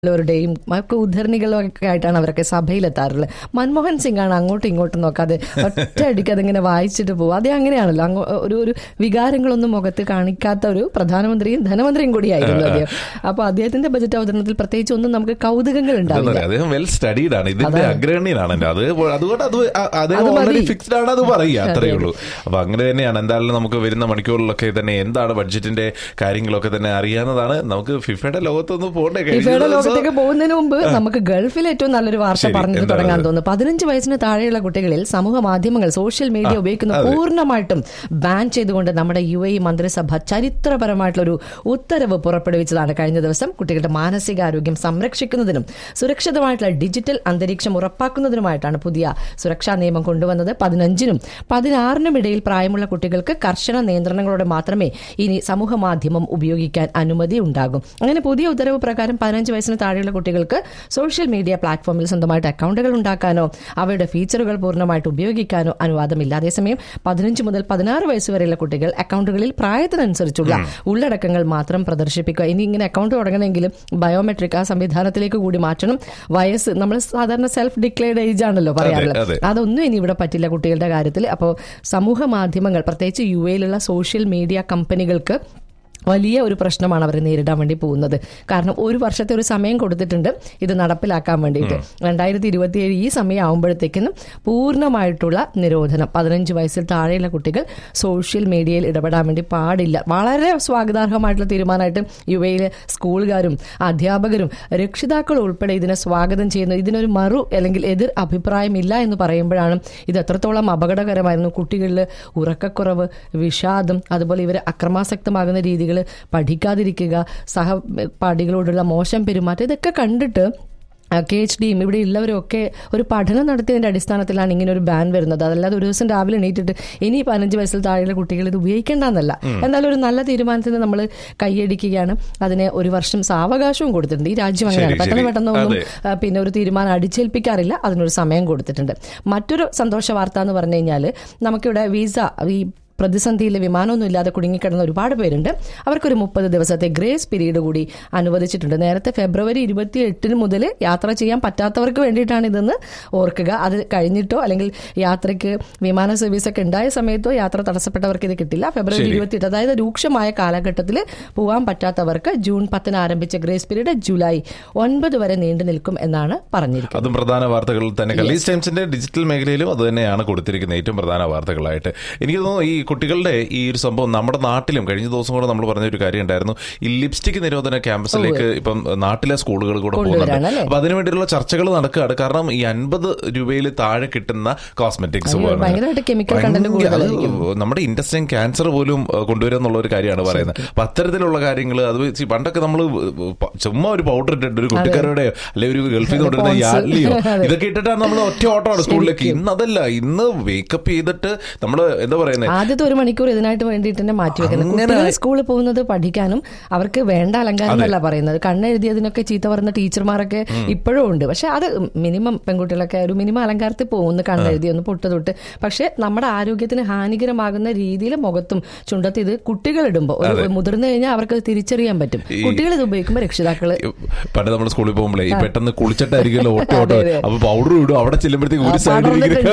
ുടെയും ഒക്കെ ഉദ്ധരണികളും ഒക്കെ ആയിട്ടാണ് അവരൊക്കെ സഭയിലെത്താറുള്ളത് മൻമോഹൻ സിംഗ് ആണ് അങ്ങോട്ടും ഇങ്ങോട്ടും നോക്കാതെ ഒറ്റയടിക്ക് അതിങ്ങനെ വായിച്ചിട്ട് പോകും അതേ അങ്ങനെയാണല്ലോ അങ്ങോ ഒരു ഒരു വികാരങ്ങളൊന്നും മുഖത്ത് കാണിക്കാത്ത ഒരു പ്രധാനമന്ത്രിയും ധനമന്ത്രിയും കൂടിയായിരുന്നു അദ്ദേഹം അപ്പൊ അദ്ദേഹത്തിന്റെ ബജറ്റ് അവതരണത്തിൽ പ്രത്യേകിച്ച് ഒന്നും നമുക്ക് കൗതുകങ്ങൾ ഉണ്ടാവില്ല എന്താ പറയാ, അദ്ദേഹം വെൽ സ്റ്റഡീഡ് ആണ് ഇതിന്റെ അഗ്രഹണ്യനാണ് എന്റെ അത് അതുകൊണ്ട് അത് അ- അദ്ദേഹം അത് മതി. ഓൾറെഡി ഫിക്സ്ഡ് ആണ് അത് പറയുക അത്രയേ ഉള്ളൂ അപ്പൊ അങ്ങനെ തന്നെയാണ് എന്തായാലും നമുക്ക് വരുന്ന മണിക്കൂറിലൊക്കെ തന്നെ എന്താണ് ബഡ്ജറ്റിന്റെ കാര്യങ്ങളൊക്കെ തന്നെ അറിയാവുന്നതാണ് നമുക്ക് ഫിഫയുടെ ലോകത്തൊന്ന് പോകണ്ടേ കഴിഞ്ഞ ഫിഫയുടെ ദിവസം- ലോകത്തേക്ക് പോകുന്നതിന് മുമ്പ് നമുക്ക് ഗൾഫിൽ ഏറ്റവും നല്ലൊരു വാർത്ത ശരി, പറഞ്ഞിട്ട് എന്താണ് തുടങ്ങാൻ അത്? തോന്നുന്നു പതിനഞ്ച് വയസ്സിന് താഴെയുള്ള കുട്ടികളിൽ സമൂഹ മാധ്യമങ്ങൾ സോഷ്യൽ മീഡിയ ഉപയോഗിക്കുന്നത് പൂർണ്ണമായിട്ടും ബാൻ ചെയ്തുകൊണ്ട് നമ്മുടെ യു എ മന്ത്രിസഭ ചരിത്രപരമായിട്ടുള്ള ഒരു ഉത്തരവ് പുറപ്പെടുവിച്ചതാണ് കഴിഞ്ഞ ദിവസം കുട്ടികളുടെ മാനസികാരോഗ്യം സംരക്ഷിക്കുന്നതിനും സുരക്ഷിതമായിട്ടുള്ള ഡിജിറ്റൽ അന്തരീക്ഷം ഉറപ്പാക്കുന്നതിനുമായിട്ടാണ് പുതിയ സുരക്ഷാ നിയമം കൊണ്ടുവന്നത് പതിനഞ്ചിനും പതിനാറിനും ഇടയിൽ പ്രായമുള്ള കുട്ടികൾക്ക് കർശന നിയന്ത്രണങ്ങളോടെ മാത്രമേ ഇനി സമൂഹ മാധ്യമം ഉപയോഗിക്കാൻ അനുമതി ഉണ്ടാകും അങ്ങനെ പുതിയ ഉത്തരവ് പ്രകാരം പതിനഞ്ച് വയസ്സിന് താഴെയുള്ള കുട്ടികൾക്ക് സോഷ്യൽ മീഡിയ പ്ലാറ്റ്ഫോമിൽ സ്വന്തമായിട്ട് അക്കൗണ്ടുകൾ ഉണ്ടാക്കാനോ അവയുടെ ഫീച്ചറുകൾ പൂർണ്ണമായിട്ട് ഉപയോഗിക്കാനോ അനുവാദമില്ല അതേസമയം പതിനഞ്ച് മുതൽ പതിനാറ് വയസ്സ് വരെയുള്ള കുട്ടികൾ അക്കൗണ്ടുകളിൽ പ്രായത്തിനനുസരിച്ചുള്ള ഉള്ളടക്കങ്ങൾ മാത്രം പ്രദർശിപ്പിക്കുക ഇനി ഇങ്ങനെ അക്കൗണ്ട് തുടങ്ങണമെങ്കിലും ബയോമെട്രിക് ആ സംവിധാനത്തിലേക്ക് കൂടി മാറ്റണം വയസ്സ് നമ്മൾ സാധാരണ സെൽഫ് ഡിക്ലെയർഡ് ഏജ് ആണല്ലോ പറയാറുള്ളത് അതെ. അതൊന്നും ഇനി ഇവിടെ പറ്റില്ല കുട്ടികളുടെ കാര്യത്തിൽ അപ്പോൾ സമൂഹ മാധ്യമങ്ങൾ പ്രത്യേകിച്ച് യു എയിലുള്ള സോഷ്യൽ മീഡിയ കമ്പനികൾക്ക് വലിയ ഒരു പ്രശ്നമാണ് അവരെ നേരിടാൻ വേണ്ടി പോകുന്നത് കാരണം ഒരു വർഷത്തെ ഒരു സമയം കൊടുത്തിട്ടുണ്ട് ഇത് നടപ്പിലാക്കാൻ വേണ്ടിയിട്ട് രണ്ടായിരത്തി ഇരുപത്തിയേഴ് ഈ സമയം ആകുമ്പോഴത്തേക്കിനും പൂർണ്ണമായിട്ടുള്ള നിരോധനം പതിനഞ്ച് വയസ്സിൽ താഴെയുള്ള കുട്ടികൾ സോഷ്യൽ മീഡിയയിൽ ഇടപെടാൻ വേണ്ടി പാടില്ല വളരെ സ്വാഗതാർഹമായിട്ടുള്ള തീരുമാനമായിട്ട് യു എയിലെ സ്കൂളുകാരും അധ്യാപകരും രക്ഷിതാക്കളും ഉൾപ്പെടെ ഇതിനെ സ്വാഗതം ചെയ്യുന്നു ഇതിനൊരു മറു അല്ലെങ്കിൽ എതിർ അഭിപ്രായമില്ല എന്ന് പറയുമ്പോഴാണ് ഇത് എത്രത്തോളം അപകടകരമായിരുന്നു കുട്ടികളിൽ ഉറക്കക്കുറവ് വിഷാദം അതുപോലെ ഇവർ അക്രമാസക്തമാകുന്ന രീതികൾ പഠിക്കാതിരിക്കുക സഹപാഠികളോടുള്ള മോശം പെരുമാറ്റം ഇതൊക്കെ കണ്ടിട്ട് കെ എച്ച് ഡിയും ഇവിടെ ഉള്ളവരൊക്കെ ഒരു പഠനം നടത്തിയതിന്റെ അടിസ്ഥാനത്തിലാണ് ഇങ്ങനെ ഒരു ബാൻ വരുന്നത് അതല്ലാതെ ഒരു ദിവസം രാവിലെ എണീറ്റിട്ട് ഇനി പതിനഞ്ച് വയസ്സിൽ താഴെയുള്ള കുട്ടികൾ ഇത് ഉപയോഗിക്കേണ്ടെന്നല്ല എന്നാലും ഒരു നല്ല തീരുമാനത്തിന് നമ്മൾ കൈയടിക്കുകയാണ് അതിന് ഒരു വർഷം സാവകാശവും കൊടുത്തിട്ടുണ്ട് ഈ രാജ്യം അങ്ങനെയാണ് ശരി, പെട്ടെന്ന് ശരി. പെട്ടെന്നൊന്നും അതെ. ആ, പിന്നെ ഒരു തീരുമാനം അടിച്ചേൽപ്പിക്കാറില്ല അതിനൊരു സമയം കൊടുത്തിട്ടുണ്ട് മറ്റൊരു സന്തോഷ വാർത്ത എന്ന് പറഞ്ഞു കഴിഞ്ഞാൽ നമുക്കിവിടെ വിസ ഈ പ്രതിസന്ധിയിൽ വിമാനമൊന്നും ഇല്ലാതെ കുടുങ്ങിക്കിടന്ന ഒരുപാട് പേരുണ്ട് അവർക്കൊരു മുപ്പത് ദിവസത്തെ ഗ്രേസ് പീരീഡ് കൂടി അനുവദിച്ചിട്ടുണ്ട് നേരത്തെ ഫെബ്രുവരി ഇരുപത്തി എട്ടിന് മുതൽ യാത്ര ചെയ്യാൻ പറ്റാത്തവർക്ക് വേണ്ടിയിട്ടാണ് ഇതെന്ന് ഓർക്കുക അത് കഴിഞ്ഞിട്ടോ അല്ലെങ്കിൽ യാത്രയ്ക്ക് വിമാന സർവീസ് ഒക്കെ ഉണ്ടായ സമയത്തോ യാത്ര തടസ്സപ്പെട്ടവർക്ക് ഇത് കിട്ടില്ല ഫെബ്രുവരി ശരി. ഇരുപത്തി എട്ട് അതായത് രൂക്ഷമായ കാലഘട്ടത്തിൽ പോകാൻ പറ്റാത്തവർക്ക് ജൂൺ പത്തിന് ആരംഭിച്ച ഗ്രേസ് പീരീഡ് ജൂലൈ ഒൻപത് വരെ നീണ്ടു നിൽക്കും എന്നാണ് പറഞ്ഞിരിക്കുന്നത് അതും പ്രധാന വാർത്തകളിൽ തന്നെ കലീസ് ടൈംസിന്റെ ഡിജിറ്റൽ മേഖലയിലും അത് തന്നെയാണ് കൊടുത്തിരിക്കുന്ന ഏറ്റവും പ്രധാന വാർത്തകളായിട്ട് എനിക്ക് തോന്നുന്നു ഈ കുട്ടികളുടെ ഈ ഒരു സംഭവം നമ്മുടെ നാട്ടിലും കഴിഞ്ഞ ദിവസം കൂടെ നമ്മൾ പറഞ്ഞ ഒരു കാര്യം ഉണ്ടായിരുന്നു ഈ ലിപ്സ്റ്റിക് നിരോധന ക്യാമ്പസിലേക്ക് ഇപ്പം നാട്ടിലെ സ്കൂളുകൾ കൂടെ കൊണ്ടുവരാണ് പോകുന്നുണ്ട് അല്ലേ? അപ്പൊ അതിനുവേണ്ടിയുള്ള ചർച്ചകൾ നടക്കുകയാണ് കാരണം ഈ അൻപത് രൂപയിൽ താഴെ കിട്ടുന്ന കോസ്മെറ്റിക്സ് അയ്യോ, ഭയങ്കരമായിട്ട് chemical content കൂടുതലായിരിക്കും. നമ്മുടെ ഇൻഡസ്ട്രിയൻ ക്യാൻസർ പോലും കൊണ്ടുവരിക എന്നുള്ള ഒരു കാര്യമാണ് പറയുന്നത് അപ്പൊ അത്തരത്തിലുള്ള കാര്യങ്ങൾ അത് വെച്ച് പണ്ടൊക്കെ നമ്മൾ ചുമ്മാ ഒരു പൗഡർ ഇട്ടിട്ട് ഒരു കുട്ടിക്കാരുടെ അല്ലെ ഒരു ഗൾഫിൽ നിന്ന് കൊണ്ടുവരുന്ന Pond's. യാഡ്ലിയോ അതെ. ഇതൊക്കെ ഇട്ടിട്ടാണ് നമ്മൾ ഒറ്റ ഓട്ടമാണ് സ്കൂളിലേക്ക് ഇന്ന് അതല്ല ഇന്ന് വേക്കപ്പ് ചെയ്തിട്ട് നമ്മൾ എന്താ പറയുന്നത് ആദ്യത്തെ ഒരു മണിക്കൂർ ഇതിനായിട്ട് വേണ്ടിയിട്ട് തന്നെ മാറ്റി വെക്കുന്നത് അങ്ങനെ- കുട്ടികൾ സ്കൂളിൽ പോകുന്നത് പഠിക്കാനും അവർക്ക് വേണ്ട അലങ്കാരം എന്നല്ല പറയുന്നത് കണ്ണെഴുതിയതിനൊക്കെ ചീത്ത പറയുന്ന ടീച്ചർമാരൊക്കെ ഇപ്പോഴും ഉണ്ട് പക്ഷെ അത് മിനിമം പെൺകുട്ടികളൊക്കെ ഒരു മിനിമം അലങ്കാരത്തിൽ പോകുന്നു കണ്ണെഴുതി ഒന്ന് പൊട്ട് തൊട്ട് പക്ഷെ നമ്മുടെ ആരോഗ്യത്തിന് ഹാനികരമാകുന്ന രീതിയിൽ മുഖത്തും ചുണ്ടത്ത് ഇത് കുട്ടികൾ ഇടുമ്പോൾ ഒരു മുതിർന്നു കഴിഞ്ഞാൽ അവർക്ക് അത് തിരിച്ചറിയാൻ പറ്റും കുട്ടികൾ ഇത് ഉപയോഗിക്കുമ്പോൾ രക്ഷിതാക്കള് പണ്ട് നമ്മൾ സ്കൂളിൽ പോകുമ്പോഴേ ഈ പെട്ടെന്ന് കുളിച്ചിട്ടായിരിക്കുമല്ലോ ഒറ്റ ഓട്ടം അതെ, അതെ. അപ്പൊ പൗഡർ ഇടും അവിടെ ചെല്ലുമ്പോഴത്തേക്ക് ഒരു ആ, സൈഡിലേക്ക്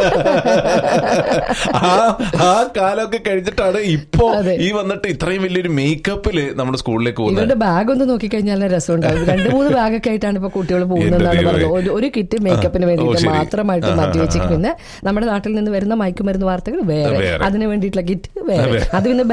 പടർന്നിട്ടുണ്ടാവും. ആ ആ കാലമൊക്കെ കഴിഞ്ഞിട്ടാണ് ഇപ്പോ അതെ. ഈ വന്നിട്ട് ഇത്രയും വലിയൊരു മേക്കപ്പില് നമ്മുടെ സ്കൂളിലേക്ക് പോകുന്നത് ഇവരുടെ ബാഗ് ഒന്ന് നോക്കിക്കഴിഞ്ഞാൽ രസമുണ്ടാവും രണ്ട് മൂന്ന് ബാഗൊക്കെ ആയിട്ടാണ് ഇപ്പൊ കുട്ടികൾ പോകുന്നതെന്നാണ് എന്റെ പറഞ്ഞത് ദൈവമേ. ഒരു ഒരു കിറ്റ് മേക്കപ്പിന് വേണ്ടിയിട്ട് ഓ, ശരി. മാത്രമായിട്ട് ആ, മാറ്റി ആ, വെച്ചിട്ട് ആ. പിന്നെ നമ്മുടെ നാട്ടിൽ നിന്ന് വരുന്ന മയക്കുമരുന്ന് വാർത്തകൾ വേറെ വേറെ. അതിന് വേണ്ടിയിട്ടുള്ള കിറ്റ് വേറെ അത് പിന്നെ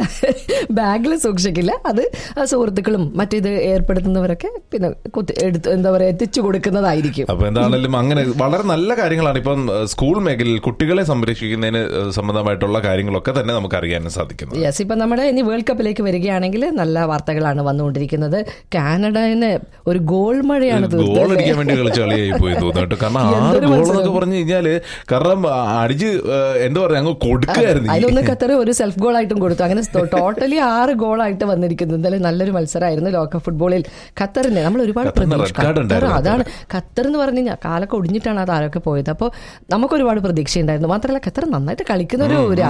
ബാഗിൽ സൂക്ഷിക്കില്ല അത് ആ സുഹൃത്തുക്കളും മറ്റേത് ഏർപ്പെടുത്തുന്നവരൊക്കെ പിന്നെ കുത്തി എടുത്ത് എന്താ പറയാ എത്തിച്ചു കൊടുക്കുന്നതായിരിക്കും അപ്പൊ എന്താണെങ്കിലും അങ്ങനെ വളരെ നല്ല കാര്യങ്ങളാണ് ഇപ്പം ഏഹ്, സ്കൂൾ മേഖലയിൽ കുട്ടികളെ സംരക്ഷിക്കുന്നതിന് ഏഹ്, സംബന്ധമായിട്ടുള്ള കാര്യങ്ങളൊക്കെ തന്നെ നമുക്ക് അറിയാൻ സാധിക്കുന്നത് യെസ് ഇപ്പൊ നമ്മുടെ ഇനി വേൾഡ് കപ്പിലേക്ക് വരികയാണെങ്കിൽ നല്ല വാർത്തകളാണ് വന്നുകൊണ്ടിരിക്കുന്നത് കാനഡന് ഒരു ഗോൾ മഴയാണ് ഗോൾ തീർത്തത് അടിക്കാൻ വേണ്ടി കളിച്ച കളിയായി പോയി തോന്നുന്നു കേട്ടോ കാരണം ആറ് എന്തൊരു ഗോൾ മത്സരം. എന്നൊക്കെ പറഞ്ഞു കഴിഞ്ഞാല് കാരണം ആ, അടിച്ച് ഏഹ്, എന്താ പറയാ അങ്ങ് കൊടുക്കുകയായിരുന്നു ഈ- അതിലൊന്ന് ഖത്തർ ഒരു സെൽഫ് ഗോൾ ആയിട്ടും കൊടുത്തു അങ്ങനെ ടോട്ടലി ആറ് ഗോളായിട്ട് വന്നിരിക്കുന്നു എന്തായാലും നല്ലൊരു മത്സരമായിരുന്നു ലോക ഫുട്ബോളിൽ ഖത്തറിന്റെ നമ്മൾ ഒരുപാട് ഖത്തറിന് പ്രതീക്ഷ red card ഖത്തർ ഉണ്ടായിരുന്നു അതാണ് ഖത്തർ എന്ന് പറഞ്ഞു കഴിഞ്ഞാൽ കാലൊക്കെ ഒടിഞ്ഞിട്ടാണ് അത് ആരൊക്കെ പോയത് അപ്പോൾ നമുക്ക് ഒരുപാട് പ്രതീക്ഷ ഉണ്ടായിരുന്നു മാത്രമല്ല ഖത്തർ നന്നായിട്ട് കളിക്കുന്ന ഒരു രാജ്യം കൂടി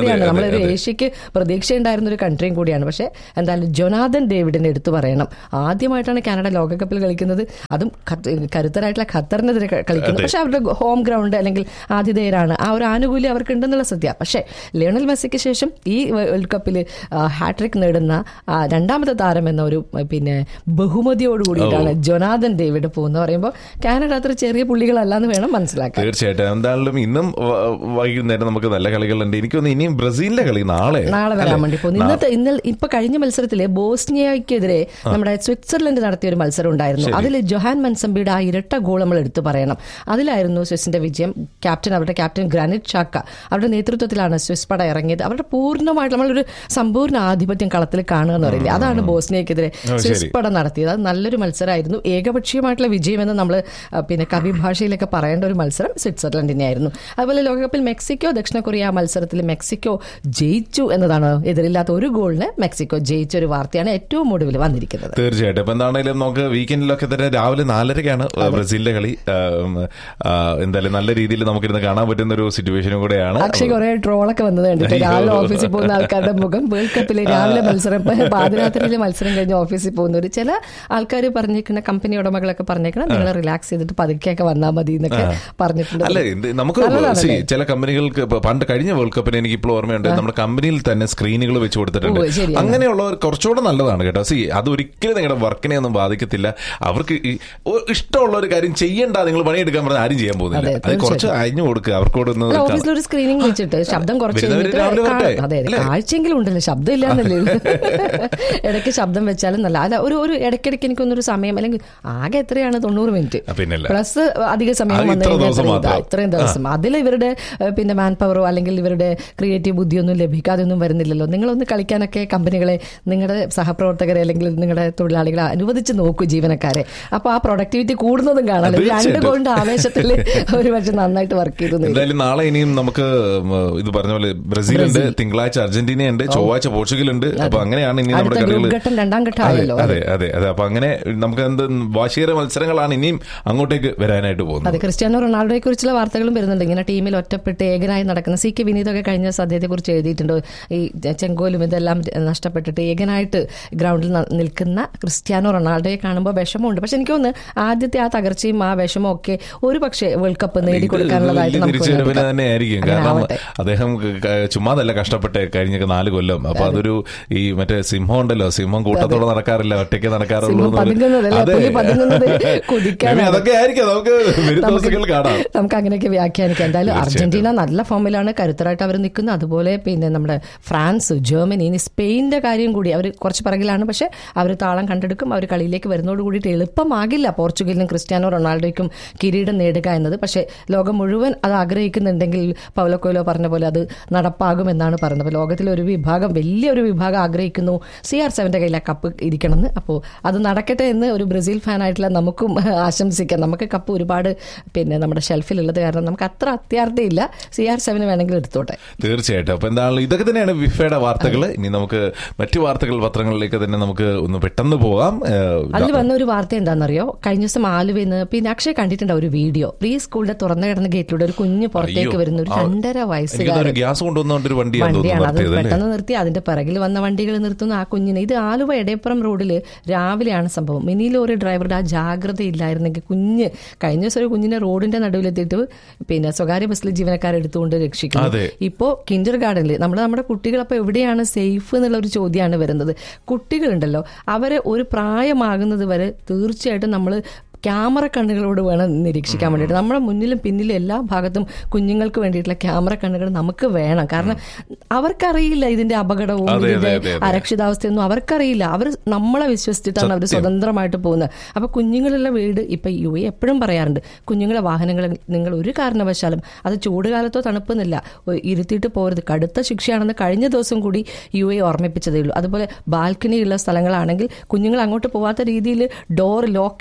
കൂടിയാണ് അതെ, നമ്മളൊരു അതെ. ഏഷ്യക്ക് പ്രതീക്ഷയുണ്ടായിരുന്ന ഒരു കൺട്രിയും കൂടിയാണ് പക്ഷേ എന്തായാലും ജൊനാഥൻ ഡേവിഡിനെ എടുത്തു പറയണം ആദ്യമായിട്ടാണ് കാനഡ ലോകകപ്പിൽ കളിക്കുന്നത് അതും ഖത്ത- കരുത്തരായിട്ടുള്ള ഖത്തറിനെതിരെ ക- കളിക്കുന്നത് പക്ഷെ അവരുടെ ഹോം ഗ്രൗണ്ട് അല്ലെങ്കിൽ ആതിഥേയരാണ് ആ ഒരു ആനുകൂല്യം അവർക്ക് ഉണ്ടെന്നുള്ള സത്യ പക്ഷേ ലിയോണൽ മെസ്സിക്ക് ശേഷം ഈ വേൾഡ് കപ്പിൽ ഹാട്രിക് നേടുന്ന ആ, രണ്ടാമത്തെ താരം എന്ന ഒരു ആ, പിന്നെ ബഹുമതിയോട് കൂടിയിട്ടാണ് ജൊനാഥൻ ഡേവിഡ് പോകുന്നത് പറയുമ്പോൾ കാനഡ അത്ര ചെറിയ പുള്ളികളല്ല എന്ന് വേണം മനസ്സിലാക്കാൻ തീർച്ചയായിട്ടും എന്തായാലും ഇന്നും വ- വൈകുന്നേരം നമുക്ക് നല്ല കളികളുണ്ട് എനിക്കൊന്ന് ഇനിയും ബ്രസീലിന്റെ കളി നാളെ നാളെ വരാൻ വേണ്ടി പോകുന്നു ഇന്നത്തെ ഇന്നലെ ഇപ്പൊ കഴിഞ്ഞ മത്സരത്തില് ബോസ്നിയക്കെതിരെ നമ്മുടെ സ്വിറ്റ്സർലൻഡ് നടത്തിയ ഒരു മത്സരം ഉണ്ടായിരുന്നു അതിൽ ജൊഹാൻ മൻസംബിയുടെ ആ ഇരട്ട ഗോൾ നമ്മൾ എടുത്തു പറയണം അതിലായിരുന്നു സ്വിസിന്റെ വിജയം ക്യാപ്റ്റൻ അവരുടെ ക്യാപ്റ്റൻ ഗ്രാനിറ്റ് ഷാക്ക അവരുടെ നേതൃത്വത്തിലാണ് സ്വിസ് പട ഇറങ്ങിയത് അവരുടെ പൂർണ്ണമായിട്ട് നമ്മളൊരു സമ്പൂർണ്ണ ആധിപത്യം കളത്തിൽ കാണുക എന്ന് പറയില്ലേ അതാണ് ബോസ്നിയക്കെതിരെ സ്വിസ് പട നടത്തിയത് അത് നല്ലൊരു മത്സരമായിരുന്നു ഏകപക്ഷീയമായിട്ടുള്ള വിജയമെന്ന് നമ്മൾ പിന്നെ കവി ഭാഷയിലൊക്കെ പറയേണ്ട ഒരു മത്സരം സ്വിറ്റ്സർലൻഡിനെ ആയിരുന്നു അതുപോലെ ലോകകപ്പിൽ മെക്സിക്കോ ദക്ഷിണ കൊറിയ മത്സരത്തിൽ മെക്സിക്കോ ജയിച്ചു എന്നതാണ് എതിരില്ലാത്ത ഒരു ഗോളിന് മെക്സിക്കോ ജയിച്ച ഒരു വാർത്തയാണ് ഏറ്റവും ഒടുവിൽ വന്നിരിക്കുന്നത് തീർച്ചയായിട്ടും ഇപ്പൊ എന്താണെങ്കിലും നമുക്ക് വീക്കെൻഡിലൊക്കെ തന്നെ രാവിലെ നാലരയ്ക്കാണ് ബ്രസീലിന്റെ കളി ഉം, ആ, എന്തായാലും നല്ല രീതിയിൽ നമുക്കിരുന്ന് കാണാൻ പറ്റുന്ന ഒരു സിറ്റുവേഷനും കൂടെയാണ് അക്ഷയ് കുറെ ട്രോളൊക്കെ വന്നത് കണ്ടിട്ട് രാവിലെ ഓഫീസിൽ പോകുന്ന ആൾക്കാരുടെ മുഖം വേൾഡ് കപ്പിലെ രാവിലെ മത്സരം പാതിരാത്രിയിലെ മത്സരം കഴിഞ്ഞ് ഓഫീസിൽ പോകുന്നവർ ചില ആൾക്കാർ പറഞ്ഞേക്കുന്ന കമ്പനി ഉടമകളൊക്കെ പറഞ്ഞേക്കണം നിങ്ങൾ റിലാക്സ് ചെയ്തിട്ട് പതുക്കെയൊക്കെ വന്നാൽ മതി എന്നൊക്കെ പറഞ്ഞിട്ടുണ്ട് അല്ല ഇത് നമുക്ക് നല്ലതാണല്ലേ? see, ചില കമ്പനികൾക്ക് ഇപ്പൊ പണ്ട് കഴിഞ്ഞ വേൾഡ് കപ്പിന് എനിക്ക് ഇപ്പോൾ ഓർമ്മയുണ്ട് നമ്മുടെ കമ്പനിയിൽ തന്നെ സ്ക്രീനുകൾ വെച്ച് കൊടുത്തിട്ടുണ്ട് ഓ, ശരിയാണ്. അങ്ങനെയുള്ളവർ കുറച്ചുകൂടെ നല്ലതാണ് കേട്ടോ സി അത് ഒരിക്കലും നിങ്ങളുടെ വർക്കിനെ ഒന്നും ബാധിക്കത്തില്ല അവർക്ക് ഈ ഒ- ഇഷ്ടമുള്ള ഒരു കാര്യം ചെയ്യണ്ട നിങ്ങൾ പണിയെടുക്കാൻ പറഞ്ഞാൽ ആരും ചെയ്യാൻ പോകുന്നില്ല അതെ, അത് കുറച്ച് അയഞ്ഞു കൊടുക്കുക അവർക്കൂടെ ഒന്ന് അല്ല, ഓഫീസിൽ ഒരു സ്ക്രീനിങ് വെച്ചിട്ട് ശബ്ദം കുറച്ച് വരുന്നവര് കഴിഞ്ഞിട്ട് രാവിലെ കാ- വരട്ടെ? അതെ അല്ലേ? കാഴ്ചയെങ്കിലും ഉണ്ടല്ലോ ശബ്ദം ഇല്ലാന്നല്ലേ ഉള്ളൂ. ഇടയ്ക്ക് ശബ്ദം വെച്ചാലും നല്ല അല്ല ഒരു ഒരു ഇടയ്ക്കിടയ്ക്ക് എനിക്കൊന്നൊരു സമയം അല്ലെങ്കിൽ ആകെ എത്രയാണ് തൊണ്ണൂറ് മിനിറ്റ് ആ, പിന്നല്ല. പ്ലസ് അധിക സമയം അത് വന്നു ഇത്ര കഴിഞ്ഞാൽ ദിവസം എത്ര ഇതാ, മാത്രം. ഇത്രയും ദിവസം അതിൽ ഇവരുടെ ഏഹ്, പിന്നെ മാൻ പവറോ അല്ലെങ്കിൽ ഇവരുടെ ക്രിയേറ്റീവ് ബുദ്ധിയൊന്നും ലഭിക്കാതെ ഒന്നും വരുന്നില്ലല്ലോ നിങ്ങളൊന്ന് കളിക്കാനൊക്കെ കമ്പനികളെ നിങ്ങളുടെ സഹപ്രവർത്തകരെ അല്ലെങ്കിൽ നിങ്ങളുടെ തൊഴിലാളികളെ അനുവദിച്ച് നോക്കൂ ജീവനക്കാരെ അപ്പൊ ആ പ്രൊഡക്ടിവിറ്റി കൂടുന്നതും കാണാമല്ലോ ഒരു രണ്ട് തീർച്ചയായിട്ടും. ഗോളിന്റെ ആവേശത്തിൽ ഒരു പക്ഷെ നന്നായിട്ട് വർക്ക് ചെയ്തു എന്ന് എന്തായാലും നാളെ ഇനിയും നമുക്ക് ഉം, ഇത് പറഞ്ഞ പോലെ ബ്രസീലുണ്ട് തിങ്കളാഴ്ച അർജന്റീനയുണ്ട് ചൊവ്വാഴ്ച പോർച്ചുഗൽ ഉണ്ട് അപ്പൊ അങ്ങനെയാണ് ഇനി നമ്മുടെ അടുത്ത കളികൾ ഗ്രൂപ്പ് ഘട്ടം രണ്ടാം ഘട്ടം അതെ ആയല്ലോ അതെ അതെ അതെ അപ്പൊ അങ്ങനെ നമുക്ക് എന്ത് വാശിയേറെ മത്സരങ്ങളാണ് ഇനിയും അങ്ങോട്ടേക്ക് വരാനായിട്ട് പോകുന്നത് അതെ ക്രിസ്ത്യാനോ റൊണാൾഡോയെ കുറിച്ചുള്ള വാർത്തകളും വരുന്നുണ്ട് ഇങ്ങനെ ടീമിൽ ഒറ്റപ്പെട്ട് ഏകനായി നടക്കുന്ന സി കെ വിനീതൊക്കെ കഴിഞ്ഞ ദിവസം അദ്ദേഹത്തെ കുറിച്ച് എഴുതിയിട്ടുണ്ട് ഈ ചെങ്കോലും ഇതെല്ലാം നഷ്ടപ്പെട്ടിട്ട് ഏകനായിട്ട് ഗ്രൗണ്ടിൽ ന- നിൽക്കുന്ന ക്രിസ്ത്യാനോ റൊണാൾഡോയെ കാണുമ്പോൾ വിഷമമുണ്ട് പക്ഷെ എനിക്ക് തോന്നുന്നു ആദ്യത്തെ ആ തകർച്ചയും ആ വിഷമവും ഒക്കെ ഒരു പക്ഷേ വേൾഡ് കപ്പ് നേടിക്കൊടുക്കാനുള്ളതായിട്ട് നമുക്ക് തിരിച്ചുവരവിന് എടുക്കാം. തന്നെ ആയിരിക്കും അങ്ങനെ കാരണം ആവട്ടെ. അദ്ദേഹം ക- ക- ചുമ്മാതല്ല കഷ്ടപ്പെട്ട് കഴിഞ്ഞ നാല് കൊല്ലം അപ്പൊ അതൊരു ഈ മറ്റേ സിംഹം ഉണ്ടല്ലോ സിംഹം കൂട്ടത്തോടെ നടക്കാറില്ല ഒറ്റയ്ക്ക് നടക്കാറുള്ളൂ സിംഹം എന്ന് പറഞ്ഞ്- പതുങ്ങുന്നതല്ലേ? അതെ. പുലി പതുങ്ങുന്നത് കുതിക്കാനാണ്. maybe അതൊക്കെ ആയിരിക്കും നമുക്ക് വരും ദിവസങ്ങൾ കാണാം നമുക്ക് അങ്ങനെയൊക്കെ വ്യാഖ്യാനിക്കാം എന്തായാലും തീർച്ചയായിട്ടും. അർജന്റീന നല്ല ഫോമിലാണ് കരുത്തരായിട്ട് അവർ നിൽക്കുന്നത് അതുപോലെ പിന്നെ നമ്മുടെ ഫ്രാൻസ് ജർമ്മനി ഇനി സ്പെയിനിന്റെ കാര്യം കൂടി അവർ കുറച്ച് പിറകിലാണ് പക്ഷെ അവർ താളം കണ്ടെടുക്കും അവർ കളിയിലേക്ക് വരുന്നതോട് കൂടിയിട്ട് എളുപ്പമാകില്ല പോർച്ചുഗലിനും ക്രിസ്ത്യാനോ റൊണാൾഡോയ്ക്കും കിരീടം നേടുക എന്നത് പക്ഷേ ലോകം മുഴുവൻ അത് ആഗ്രഹിക്കുന്നുണ്ടെങ്കിൽ പൗലോ കൊയിലോ പറഞ്ഞ പോലെ അത് നടപ്പാകുമെന്നാണ് പറയുന്നത് അപ്പോൾ ലോകത്തിലെ ഒരു വിഭാഗം വലിയൊരു വിഭാഗം ആഗ്രഹിക്കുന്നു സി ആർ സെവന്റെ കയ്യിൽ ആ കപ്പ് ഇരിക്കണമെന്ന് അപ്പോൾ അത് നടക്കട്ടെ എന്ന് ഒരു ബ്രസീൽ ഫാനായിട്ടുള്ള നമുക്കും ആശംസിക്കാം നമുക്ക് കപ്പ് ഒരുപാട് പിന്നെ നമ്മുടെ ഷെൽഫിലുള്ളത് കാരണം നമുക്ക് അത്ര അത്യാർത്ഥിയില്ല സി ആർ സെവന് വേണമെങ്കിൽ എടുത്തോട്ടെ തീർച്ചയായിട്ടും അപ്പൊ എന്താണല്ലോ ഇതൊക്കെ തന്നെയാണ് വിഫയുടെ വാർത്തകൾ ഇനി നമുക്ക് മറ്റു വാർത്തകൾ പത്രങ്ങളിലേക്ക് തന്നെ നമുക്ക് ഒന്ന് പെട്ടെന്ന് പോകാം ഏഹ്, അതിൽ വന്ന ഒരു വാർത്ത എന്താണെന്നറിയോ കഴിഞ്ഞ ദിവസം ആലുവയിൽ നിന്ന് പിന്നെ അക്ഷയ് കണ്ടിട്ടുണ്ട് ഒരു വീഡിയോ പ്രീ സ്കൂളിന്റെ തുറന്നു കിടന്ന ഗേറ്റിലൂടെ ഒരു കുഞ്ഞ് പുറത്തേക്ക് അയ്യോ. വരുന്ന ഒരു ആ, രണ്ടര എനിക്ക് വയസ്സുകാരൻ തോന്നുന്നു ഗ്യാസ് കൊണ്ടുവന്നോണ്ട് ഒരു വണ്ടിയാണ് വണ്ടിയാണ് അത് തോന്നുന്നു അല്ലേ പെട്ടെന്ന് നിർത്തി അതിന്റെ പിറകിൽ വന്ന വണ്ടികൾ നിർത്തുന്ന ആ കുഞ്ഞിനെ ഇത് ആലുവ എടയപ്പുറം റോഡിൽ രാവിലെയാണ് സംഭവം മിനി ലോറി ഡ്രൈവറുടെ ആ ജാഗ്രത ഇല്ലായിരുന്നെങ്കിൽ കുഞ്ഞ് കഴിഞ്ഞ ദിവസം ഒരു കുഞ്ഞിനെ റോഡിന്റെ നടുവിലെത്തിയിട്ട് പിന്നെ സ്വകാര്യ ബസ്സിൽ ജീവനക്കാർ എടുത്തുകൊണ്ട് രക്ഷിക്കുന്നു അതെ. കിൻഡർ ഗാർഡനിൽ നമ്മൾ നമ്മുടെ കുട്ടികൾ അപ്പോൾ എവിടെയാണ് സേഫ് എന്നുള്ള ഒരു ചോദ്യമാണ് വരുന്നത് കുട്ടികളുണ്ടല്ലോ അവരെ ഒരു പ്രായമാകുന്നത് വരെ തീർച്ചയായിട്ടും നമ്മൾ ക്യാമറ കണ്ണുകളോട് വേണം നിരീക്ഷിക്കാൻ വേണ്ടിയിട്ട് നമ്മുടെ മുന്നിലും പിന്നിലും എല്ലാ ഭാഗത്തും കുഞ്ഞുങ്ങൾക്ക് വേണ്ടിയിട്ടുള്ള ക്യാമറ കണ്ണുകൾ നമുക്ക് വേണം കാരണം അവർക്കറിയില്ല ഇതിന്റെ അപകടവും അതെ, അതെ, ഇതിന്റെ അതെ, അതെ. അരക്ഷിതാവസ്ഥയൊന്നും അവർക്കറിയില്ല അവർ നമ്മളെ വിശ്വസിച്ചിട്ടാണ് അവർ സ്വതന്ത്രമായിട്ട് പോകുന്നത് അപ്പൊ കുഞ്ഞുങ്ങളുള്ള വീട് ഇപ്പൊ യു എ എപ്പോഴും പറയാറുണ്ട് കുഞ്ഞുങ്ങളെ വാഹനങ്ങൾ നിങ്ങൾ ഒരു കാരണവശാലും അത് ചൂടുകാലത്തോ തണുപ്പെന്നില്ല ഒ- ഇരുത്തിയിട്ട് പോരുത് കടുത്ത ശിക്ഷയാണെന്ന് കഴിഞ്ഞ ദിവസം കൂടി യു എ ഓർമ്മിപ്പിച്ചതേ ഉള്ളൂ അതുപോലെ ബാൽക്കണി ഉള്ള സ്ഥലങ്ങളാണെങ്കിൽ കുഞ്ഞുങ്ങൾ അങ്ങോട്ട് പോവാത്ത രീതിയിൽ ഡോർ ലോക്ക് ചെയ്ത് ആ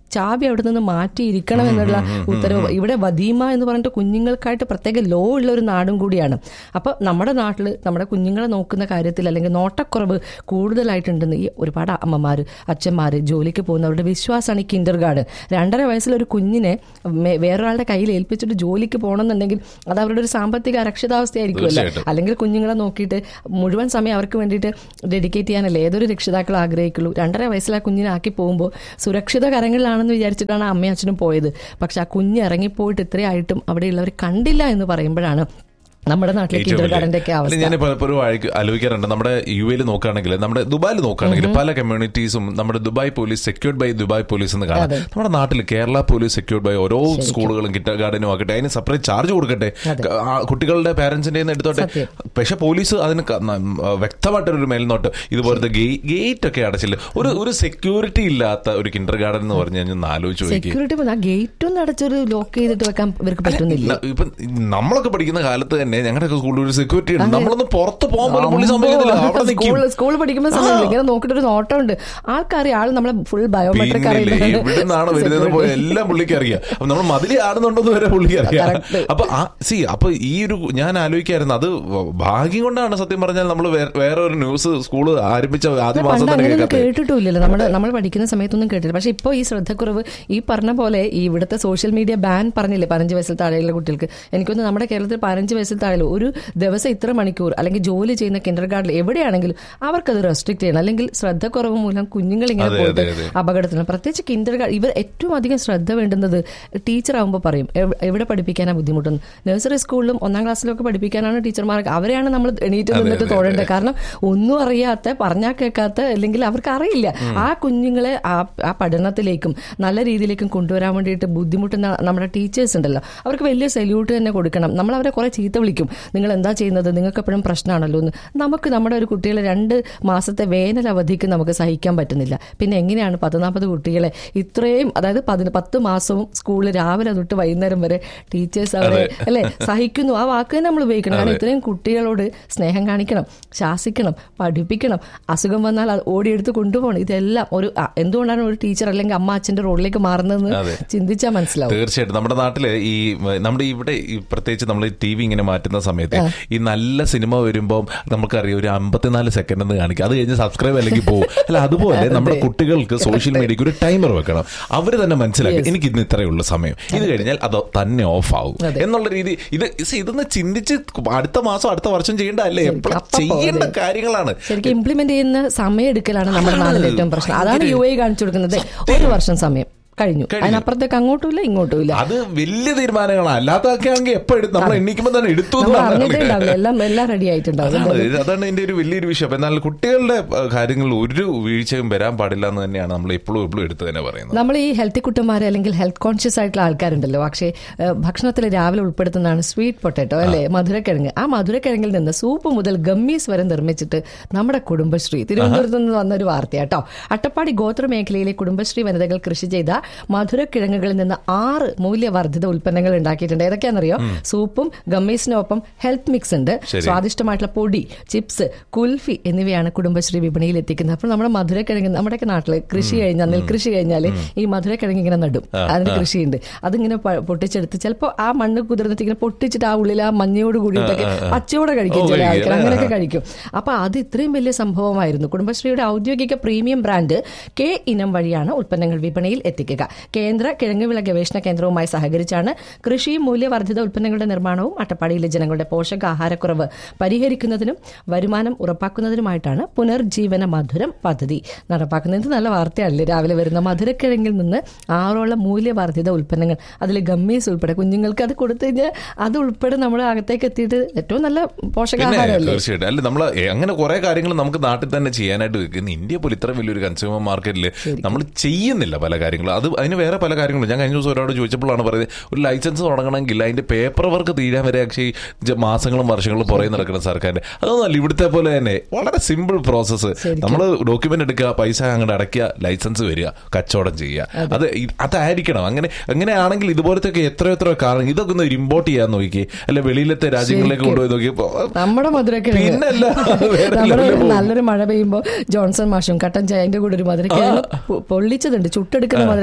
ചാവി അവിടെ നിന്ന് മാറ്റിയിരിക്കണം എന്നുള്ള ഉത്തരവ് ഇവിടെ വദീമ എന്ന് പറഞ്ഞിട്ട് കുഞ്ഞുങ്ങൾക്കായിട്ട് പ്രത്യേക ലോ ഉള്ള ഒരു നാടും കൂടിയാണ് അപ്പോൾ നമ്മുടെ നാട്ടിൽ നമ്മുടെ കുഞ്ഞുങ്ങളെ നോക്കുന്ന കാര്യത്തിൽ അല്ലെങ്കിൽ നോട്ടക്കുറവ് കൂടുതലായിട്ടുണ്ടെന്ന് ഈ ഒരുപാട് അമ്മമാർ അച്ഛന്മാർ ജോലിക്ക് പോകുന്നവരുടെ വിശ്വാസമാണ് ഈ കിൻഡർ ഗാർഡൻ രണ്ടര വയസ്സിലൊരു കുഞ്ഞിനെ മേ- വേറൊരാളുടെ കയ്യിൽ ഏൽപ്പിച്ചിട്ട് ജോലിക്ക് പോകണമെന്നുണ്ടെങ്കിൽ അത് അവരുടെ ഒരു സാമ്പത്തിക അരക്ഷിതാവസ്ഥയായിരിക്കുമല്ലോ തീർച്ചയായിട്ടും. അല്ലെങ്കിൽ കുഞ്ഞുങ്ങളെ നോക്കിയിട്ട് മുഴുവൻ സമയം അവർക്ക് വേണ്ടിയിട്ട് ഡെഡിക്കേറ്റ് ചെയ്യാനല്ലേ ഏതൊരു രക്ഷിതാക്കൾ ആഗ്രഹിക്കുള്ളൂ രണ്ടര വയസ്സിൽ ആ കുഞ്ഞിനെ ആക്കി പോകുമ്പോൾ സുരക്ഷിത കരങ്ങളിലാണെന്ന് വിചാരിച്ചിട്ടാണ് അമ്മയും അച്ഛനും പോയത് പക്ഷെ ആ കുഞ്ഞ് ഇറങ്ങിപ്പോയിട്ട് ഇത്രയായിട്ടും അവിടെയുള്ളവർ കണ്ടില്ല എന്ന് പറയുമ്പോഴാണ് നമ്മുടെ നാട്ടിലെ ഏറ്റവും കിൻഡർ വലിയ- ഗാർഡന്റെ ഒക്കെ അല്ല, അവസ്ഥ ഞാൻ പലപ്പോഴും ആയി- ആലോചിക്കാറുണ്ട് നമ്മുടെ യു എയിൽ നോക്കുകയാണെങ്കിൽ നമ്മുടെ ദുബായിൽ നോക്കുകയാണെങ്കിൽ പല കമ്മ്യൂണിറ്റീസും നമ്മുടെ Dubai police secured by Dubai police എന്ന് കാണാം അതെ. നമ്മുടെ നാട്ടിൽ കേരള പോലീസ് സെക്യൂർഡ് ബൈ ഓരോ സ്കൂളുകളും കിറ്റ ഗാർഡനും ആക്കട്ടെ അതിന് സെപ്പറേറ്റ് ചാർജ് കൊടുക്കട്ടെ ആ കുട്ടികളുടെ പാരന്റ്സിന്റെ എടുത്തോട്ടെ സത്യം. പക്ഷെ പോലീസ് അതിന് ക- ന- വ്യക്തമായിട്ടൊരു മേൽനോട്ട് ഇതുപോലത്തെ ഗേറ്റ് ഒക്കെ അടച്ചില്ല ഒരു ഒരു സെക്യൂരിറ്റി ഇല്ലാത്ത ഒരു കിൻഡർ ഗാർഡൻ എന്ന് പറഞ്ഞു കഴിഞ്ഞാൽ ഒന്ന് ആലോചിച്ച് നോക്കി സെക്യൂരിറ്റി ആ ഗേറ്റും അടച്ചൊരു ലോക്ക് ചെയ്തിട്ട് വെക്കാൻ ഇവർക്ക് പറ്റുന്നില്ല ഇപ്പൊ നമ്മളൊക്കെ പഠിക്കുന്ന കാലത്ത് തന്നെ ഞങ്ങളുടെ സ്കൂളിൽ ഒരു സെക്യൂരിറ്റി ഉണ്ട് നമ്മളൊന്ന് പുറത്ത് പോകാൻ പോലും പുള്ളി സമ്മതിക്കത്തില്ല അവിടെ നിൽക്കും സ്കൂൾ സ്കൂൾ പഠിക്കുമ്പോൾ സമയത്ത് ഇങ്ങനെ നോക്കിയിട്ട് ഒരു നോട്ടമുണ്ട് ആൾക്കറിയാം ആൾ നമ്മളെ ഫുൾ ബയോമെട്രിക് പിന്നില്ലേ എവിടെ നിന്നാണ് വരുന്നത് പോലെ എല്ലാം പുള്ളിക്ക് അറിയാം അപ്പൊ നമ്മൾ മതിലി ആടുന്നുണ്ടെന്ന് വരെ പുള്ളിക്ക് അറിയാം Correct. അപ്പൊ ആ സി അപ്പൊ ഈ ഒരു ഞാൻ ആലോചിക്കായിരുന്നു അത് ഭാഗ്യം കൊണ്ടാണ് സത്യം പറഞ്ഞാൽ നമ്മൾ വേറെ ഒരു ന്യൂസ് സ്കൂള് ആരംഭിച്ച ആദ്യ മാസം പണ്ട് തന്നെ അങ്ങനെയൊന്നും കേൾക്കാത്ത കേട്ടിട്ടില്ലല്ലോ നമ്മൾ നമ്മൾ പഠിക്കുന്ന സമയത്തൊന്നും കേട്ടില്ല പക്ഷെ ഇപ്പോൾ ഈ ശ്രദ്ധക്കുറവ് ഈ പറഞ്ഞ പോലെ ഈ ഇവിടുത്തെ സോഷ്യൽ മീഡിയ ബാൻ പറഞ്ഞില്ലേ പതിനഞ്ച് വയസ്സിൽ താഴെയുള്ള കുട്ടികൾക്ക് എനിക്കൊന്ന് നമ്മുടെ കേരളത്തിൽ പതിനഞ്ച് വയസ്സിൽ താഴെ ഒരു ദിവസം ഇത്ര മണിക്കൂർ അല്ലെങ്കിൽ ജോലി ചെയ്യുന്ന കിൻഡർ ഗാർഡിൽ എവിടെയാണെങ്കിലും അവർക്കത് റെസ്ട്രിക്ട് ചെയ്യണം അല്ലെങ്കിൽ ശ്രദ്ധക്കുറവ് മൂലം കുഞ്ഞുങ്ങൾ ഇങ്ങനെ അതെ, പോയിട്ട് അതെ, അതെ. അപകടത്തിലാണ് പ്രത്യേകിച്ച് കിൻഡർ ഗാർഡ് ഇവർ ഏറ്റവും അധികം ശ്രദ്ധ വേണ്ടുന്നത് ടീച്ചർ ആകുമ്പോൾ പറയും എവ്- എവിടെ പഠിപ്പിക്കാനാണ് ബുദ്ധിമുട്ടെന്ന് നഴ്സറി സ്കൂളിലും ഒന്നാം ക്ലാസ്സിലും ഒക്കെ പഠിപ്പിക്കാനാണ് ടീച്ചർമാർക്ക് അവരെയാണ് നമ്മൾ എണീറ്റ് അതെ, നിന്നിട്ട് അതെ, തോഴേണ്ടത് കാരണം ഒന്നും അറിയാത്ത പറഞ്ഞാൽ കേൾക്കാത്ത അല്ലെങ്കിൽ അവർക്ക് അറിയില്ല ആ കുഞ്ഞുങ്ങളെ ആ ആ പഠനത്തിലേക്കും നല്ല രീതിയിലേക്കും കൊണ്ടുവരാൻ വേണ്ടിയിട്ട് ബുദ്ധിമുട്ടുന്ന നമ്മുടെ ടീച്ചേഴ്സ് ഉണ്ടല്ലോ അവർക്ക് വലിയ സല്യൂട്ട് തന്നെ കൊടുക്കണം നമ്മൾ അവരെ കുറെ ചീത്ത വിളിക്കും നിങ്ങൾ എന്താ ചെയ്യുന്നത് നിങ്ങൾക്ക് എപ്പോഴും പ്രശ്നമാണല്ലോ എന്ന് നമുക്ക് നമ്മുടെ ഒരു കുട്ടികളെ രണ്ട് മാസത്തെ വേനൽ അവധിക്ക് നമുക്ക് സഹിക്കാൻ പറ്റുന്നില്ല പിന്നെ എങ്ങനെയാണ് പത്ത് നാൽപ്പത് കുട്ടികളെ ഇത്രയും അതായത് പതിന് പത്ത് മാസവും സ്കൂളിൽ രാവിലെ തൊട്ട് വൈകുന്നേരം വരെ ടീച്ചേഴ്സ് അവരെ അല്ലെ സഹിക്കുന്നു ആ വാക്ക് തന്നെ നമ്മൾ ഉപയോഗിക്കണം കാരണം ഇത്രയും കുട്ടികളോട് സ്നേഹം കാണിക്കണം ശാസിക്കണം പഠിപ്പിക്കണം അസുഖം വന്നാൽ അത് ഓടിയെടുത്ത് കൊണ്ടുപോകണം ഇതെല്ലാം ഒരു ആ, എന്തുകൊണ്ടാണ് ഒരു ടീച്ചർ അല്ലെങ്കിൽ അമ്മ അച്ഛന്റെ റോളിലേക്ക് മാറുന്നതെന്ന് അതെ. ചിന്തിച്ചാൽ മനസ്സിലാവും തീർച്ചയായിട്ടും നമ്മുടെ നാട്ടില് ഈ നമ്മുടെ ഇവിടെ ഈ പ്രത്യേകിച്ച് നമ്മൾ ടി വി ഇങ്ങനെ മാറ്റുന്ന സമയത്ത് ഈ നല്ല സിനിമ വരുമ്പോൾ നമുക്കറിയാം ഒരു അമ്പത്തിനാല് സെക്കൻഡ് എന്ന് കാണിക്കും അത് കഴിഞ്ഞ് സബ്സ്ക്രൈബ് അല്ലെങ്കിൽ പോകും അല്ല അതുപോലെ നമ്മുടെ കുട്ടികൾക്ക് സോഷ്യൽ മീഡിയക്ക് ഒരു ടൈമർ വെക്കണം അവർ തന്നെ മനസ്സിലാക്കി എനിക്ക് ഇന്ന് ഇത്രയേ ഉള്ളൂ സമയം ഇത് കഴിഞ്ഞാൽ അത് തന്നെ ഓഫ് ആവും അതെ. എന്നുള്ള രീതി ഇത് ഇത് ഇതൊന്ന് ചിന്തിച്ച് അടുത്ത മാസം അടുത്ത വർഷം ചെയ്യേണ്ടതല്ലേ എപ്പോഴും അപ്പപ്പോ ചെയ്യേണ്ട അതെ. കാര്യങ്ങളാണ് ശരിക്കും ഇംപ്ലിമെന്റ് ചെയ്യുന്ന സമയം എടുക്കലാണ് നമ്മുടെ അതാണ് നാടിന്റെ ഏറ്റവും പ്രശ്നം അതാണ് ഭയങ്കര- യു എ കാണിച്ചു കൊടുക്കുന്നത് ഒരു വർഷം സമയം കഴിഞ്ഞു അതിനപ്പുറത്തേക്ക് അങ്ങോട്ടും ഇല്ല ഇങ്ങോട്ടും ഇല്ല അത് വലിയ തീരുമാനങ്ങളാണ് അല്ലാത്തതൊക്കെ ആണെങ്കിൽ എപ്പോ എടുത്ത് നമ്മൾ എണ്ണിക്കുമ്പോൾ തന്നെ എടുത്തു നമ്മൾ എന്നുള്ളതാണ്. അറിഞ്ഞിട്ടേ ഉണ്ടാവില്ല എല്ലാം എല്ലാം റെഡി ആയിട്ടുണ്ടാവും അതാണ് ഇത് അതാണ് എന്റെ ഒരു വലിയൊരു വിഷയം അപ്പൊ എന്നാൽ കുട്ടികളുടെ അഹ്, കാര്യങ്ങളിൽ ഒരു വീഴ്ചയും വരാൻ പാടില്ല എന്ന് തന്നെയാണ് നമ്മൾ എപ്പോഴും എപ്പോഴും എടുത്ത് തന്നെ പറയുന്നത് നമ്മൾ ഈ ഹെൽത്തി കുട്ടന്മാരെ അല്ലെങ്കിൽ ഹെൽത്ത് കോൺഷ്യസ് ആയിട്ടുള്ള ആൾക്കാരുണ്ടല്ലോ പക്ഷേ ഭക്ഷണത്തിൽ രാവിലെ ഉൾപ്പെടുത്തുന്നതാണ് സ്വീറ്റ് പൊട്ടാറ്റോ അല്ലേ മധുരക്കിഴങ്ങ് ആ മധുരക്കിഴങ്ങിൽ നിന്ന് സൂപ്പ് മുതൽ ഗമ്മീസ് വരെ നിർമ്മിച്ചിട്ട് നമ്മുടെ കുടുംബശ്രീ തിരുവനന്തപുരത്ത് നിന്ന് വന്ന ഒരു വാർത്തയാട്ടോ അട്ടപ്പാടി ഗോത്ര മേഖലയിലെ കുടുംബശ്രീ വനിതകൾ കൃഷി ചെയ്ത മധുരക്കിഴങ്ങുകളിൽ നിന്ന് ആറ് മൂല്യവർദ്ധിത ഉൽപ്പന്നങ്ങൾ ഉണ്ടാക്കിയിട്ടുണ്ട് ഏതൊക്കെയാണെന്നറിയോ സൂപ്പും ഗമ്മീസിനൊപ്പം ഹെൽത്ത് മിക്സ് ഉണ്ട് ശരി. സ്വാദിഷ്ടമായിട്ടുള്ള പൊടി ചിപ്സ് കുൽഫി എന്നിവയാണ് കുടുംബശ്രീ വിപണിയിൽ എത്തിക്കുന്നത് അപ്പോൾ നമ്മുടെ മധുരക്കിഴങ്ങ് നമ്മുടെയൊക്കെ നാട്ടില് കൃഷി കഴിഞ്ഞാൽ നെൽകൃഷി കഴിഞ്ഞാൽ ഈ മധുരക്കിഴങ്ങ് ഇങ്ങനെ നടും അതിന് കൃഷിയുണ്ട് അതിങ്ങനെ പ- പൊട്ടിച്ചെടുത്ത് ചിലപ്പോൾ ആ മണ്ണ് കുതിർന്നിട്ട് ഇങ്ങനെ പൊട്ടിച്ചിട്ട് ആ ഉള്ളിൽ ആ മഞ്ഞയോട് കൂടിയിട്ടൊക്കെ പച്ചയോടെ കഴിക്കും ഓ, ചില കഴിക്കും, ആൾക്കാർ ആ, അങ്ങനെയൊക്കെ ആ. കഴിക്കും അപ്പൊ അത് ഇത്രയും വലിയ സംഭവമായിരുന്നു കുടുംബശ്രീയുടെ ഔദ്യോഗിക പ്രീമിയം ബ്രാൻഡ് കെ ഇനം വഴിയാണ് ഉൽപ്പന്നങ്ങൾ വിപണിയിൽ എത്തിക്കുക കേന്ദ്ര കിഴങ്ങുവിള ഗവേഷണ കേന്ദ്രവുമായി സഹകരിച്ചാണ് കൃഷിയും മൂല്യവർദ്ധിത ഉൽപ്പന്നങ്ങളുടെ നിർമ്മാണവും അട്ടപ്പാടിയിലെ ജനങ്ങളുടെ പോഷകാഹാരക്കുറവ് പരിഹരിക്കുന്നതിനും വരുമാനം ഉറപ്പാക്കുന്നതിനുമായിട്ടാണ് പുനർജീവന മധുരം പദ്ധതി നടപ്പാക്കുന്നത് നല്ല വാർത്തയാണല്ലേ രാവിലെ വരുന്ന മധുരക്കിഴങ്ങിൽ നിന്ന് ആറോളം മൂല്യവർദ്ധിത ഉൽപ്പന്നങ്ങൾ അതിൽ ഗമ്മീസ് ഉൾപ്പെടെ കുഞ്ഞുങ്ങൾക്ക് അത് കൊടുത്തു കഴിഞ്ഞാൽ അത് ഉൾപ്പെടെ നമ്മുടെ അകത്തേക്ക് എത്തിയിട്ട് ഏറ്റവും നല്ല പിന്നെ പോഷകാഹാരമല്ലേ തീർച്ചയായിട്ടും അല്ല നമ്മൾ അങ്ങനെ കുറെ കാര്യങ്ങൾ നമുക്ക് നാട്ടിൽ തന്നെ ചെയ്യാനായിട്ട് വെക്കുന്നു ഇന്ത്യ പോലും ഇത്ര വലിയൊരു കൺസ്യൂമർ മാർക്കറ്റിൽ നമ്മൾ ചെയ്യുന്നില്ല പല കാര്യങ്ങളും അത് അതിന് വേറെ പല കാര്യങ്ങളും ഞാൻ കഴിഞ്ഞ ദിവസം ഒരാളോട് ചോദിച്ചപ്പോഴാണ് പറയുന്നത് ഒരു ലൈസൻസ് തുടങ്ങണമെങ്കിൽ അതിന്റെ പേപ്പർ വർക്ക് തീരാൻ വരെ ആക്ച്വലി മാസങ്ങളും വർഷങ്ങളും പുറകെ നടക്കുന്ന സർക്കാരിന്റെ അതൊന്നല്ല ഇവിടുത്തെ പോലെ തന്നെ വളരെ സിമ്പിൾ പ്രോസസ്സ് ശരിക്കും. നമ്മൾ ഡോക്യുമെന്റ് എടുക്കുക പൈസ അങ്ങോട്ട് അടയ്ക്കുക ലൈസൻസ് വരിക കച്ചവടം ചെയ്യുക അത് ഇ- അതായിരിക്കണം അങ്ങനെ അങ്ങനെയാണെങ്കിൽ ഇതുപോലത്തെ ഒക്കെ എത്ര എത്ര കാരണം ഇതൊക്കെ ഒന്ന് ഇമ്പോർട്ട് ചെയ്യാൻ നോക്കി അല്ലെ വെളിയിലത്തെ രാജ്യങ്ങളിലേക്ക് ശരിക്കും. കൊണ്ടുപോയി നോക്കിയപ്പോ നമ്മുടെ മധുരക്കിഴങ്ങ് പിന്നല്ല വേറെ നമ്മുടെ level പോകും. നല്ലൊരു മഴ പെയ്യുമ്പോൾ ജോൺസൺ മാഷും കട്ടൻ ചായന്റെ കൂടെ ഒരു മധുരക്കിഴങ്ങ് പൊ- പൊള്ളിച്ചതുണ്ട് ചുട്ടെടുക്കുന്ന മധുരക്കിഴങ്ങ്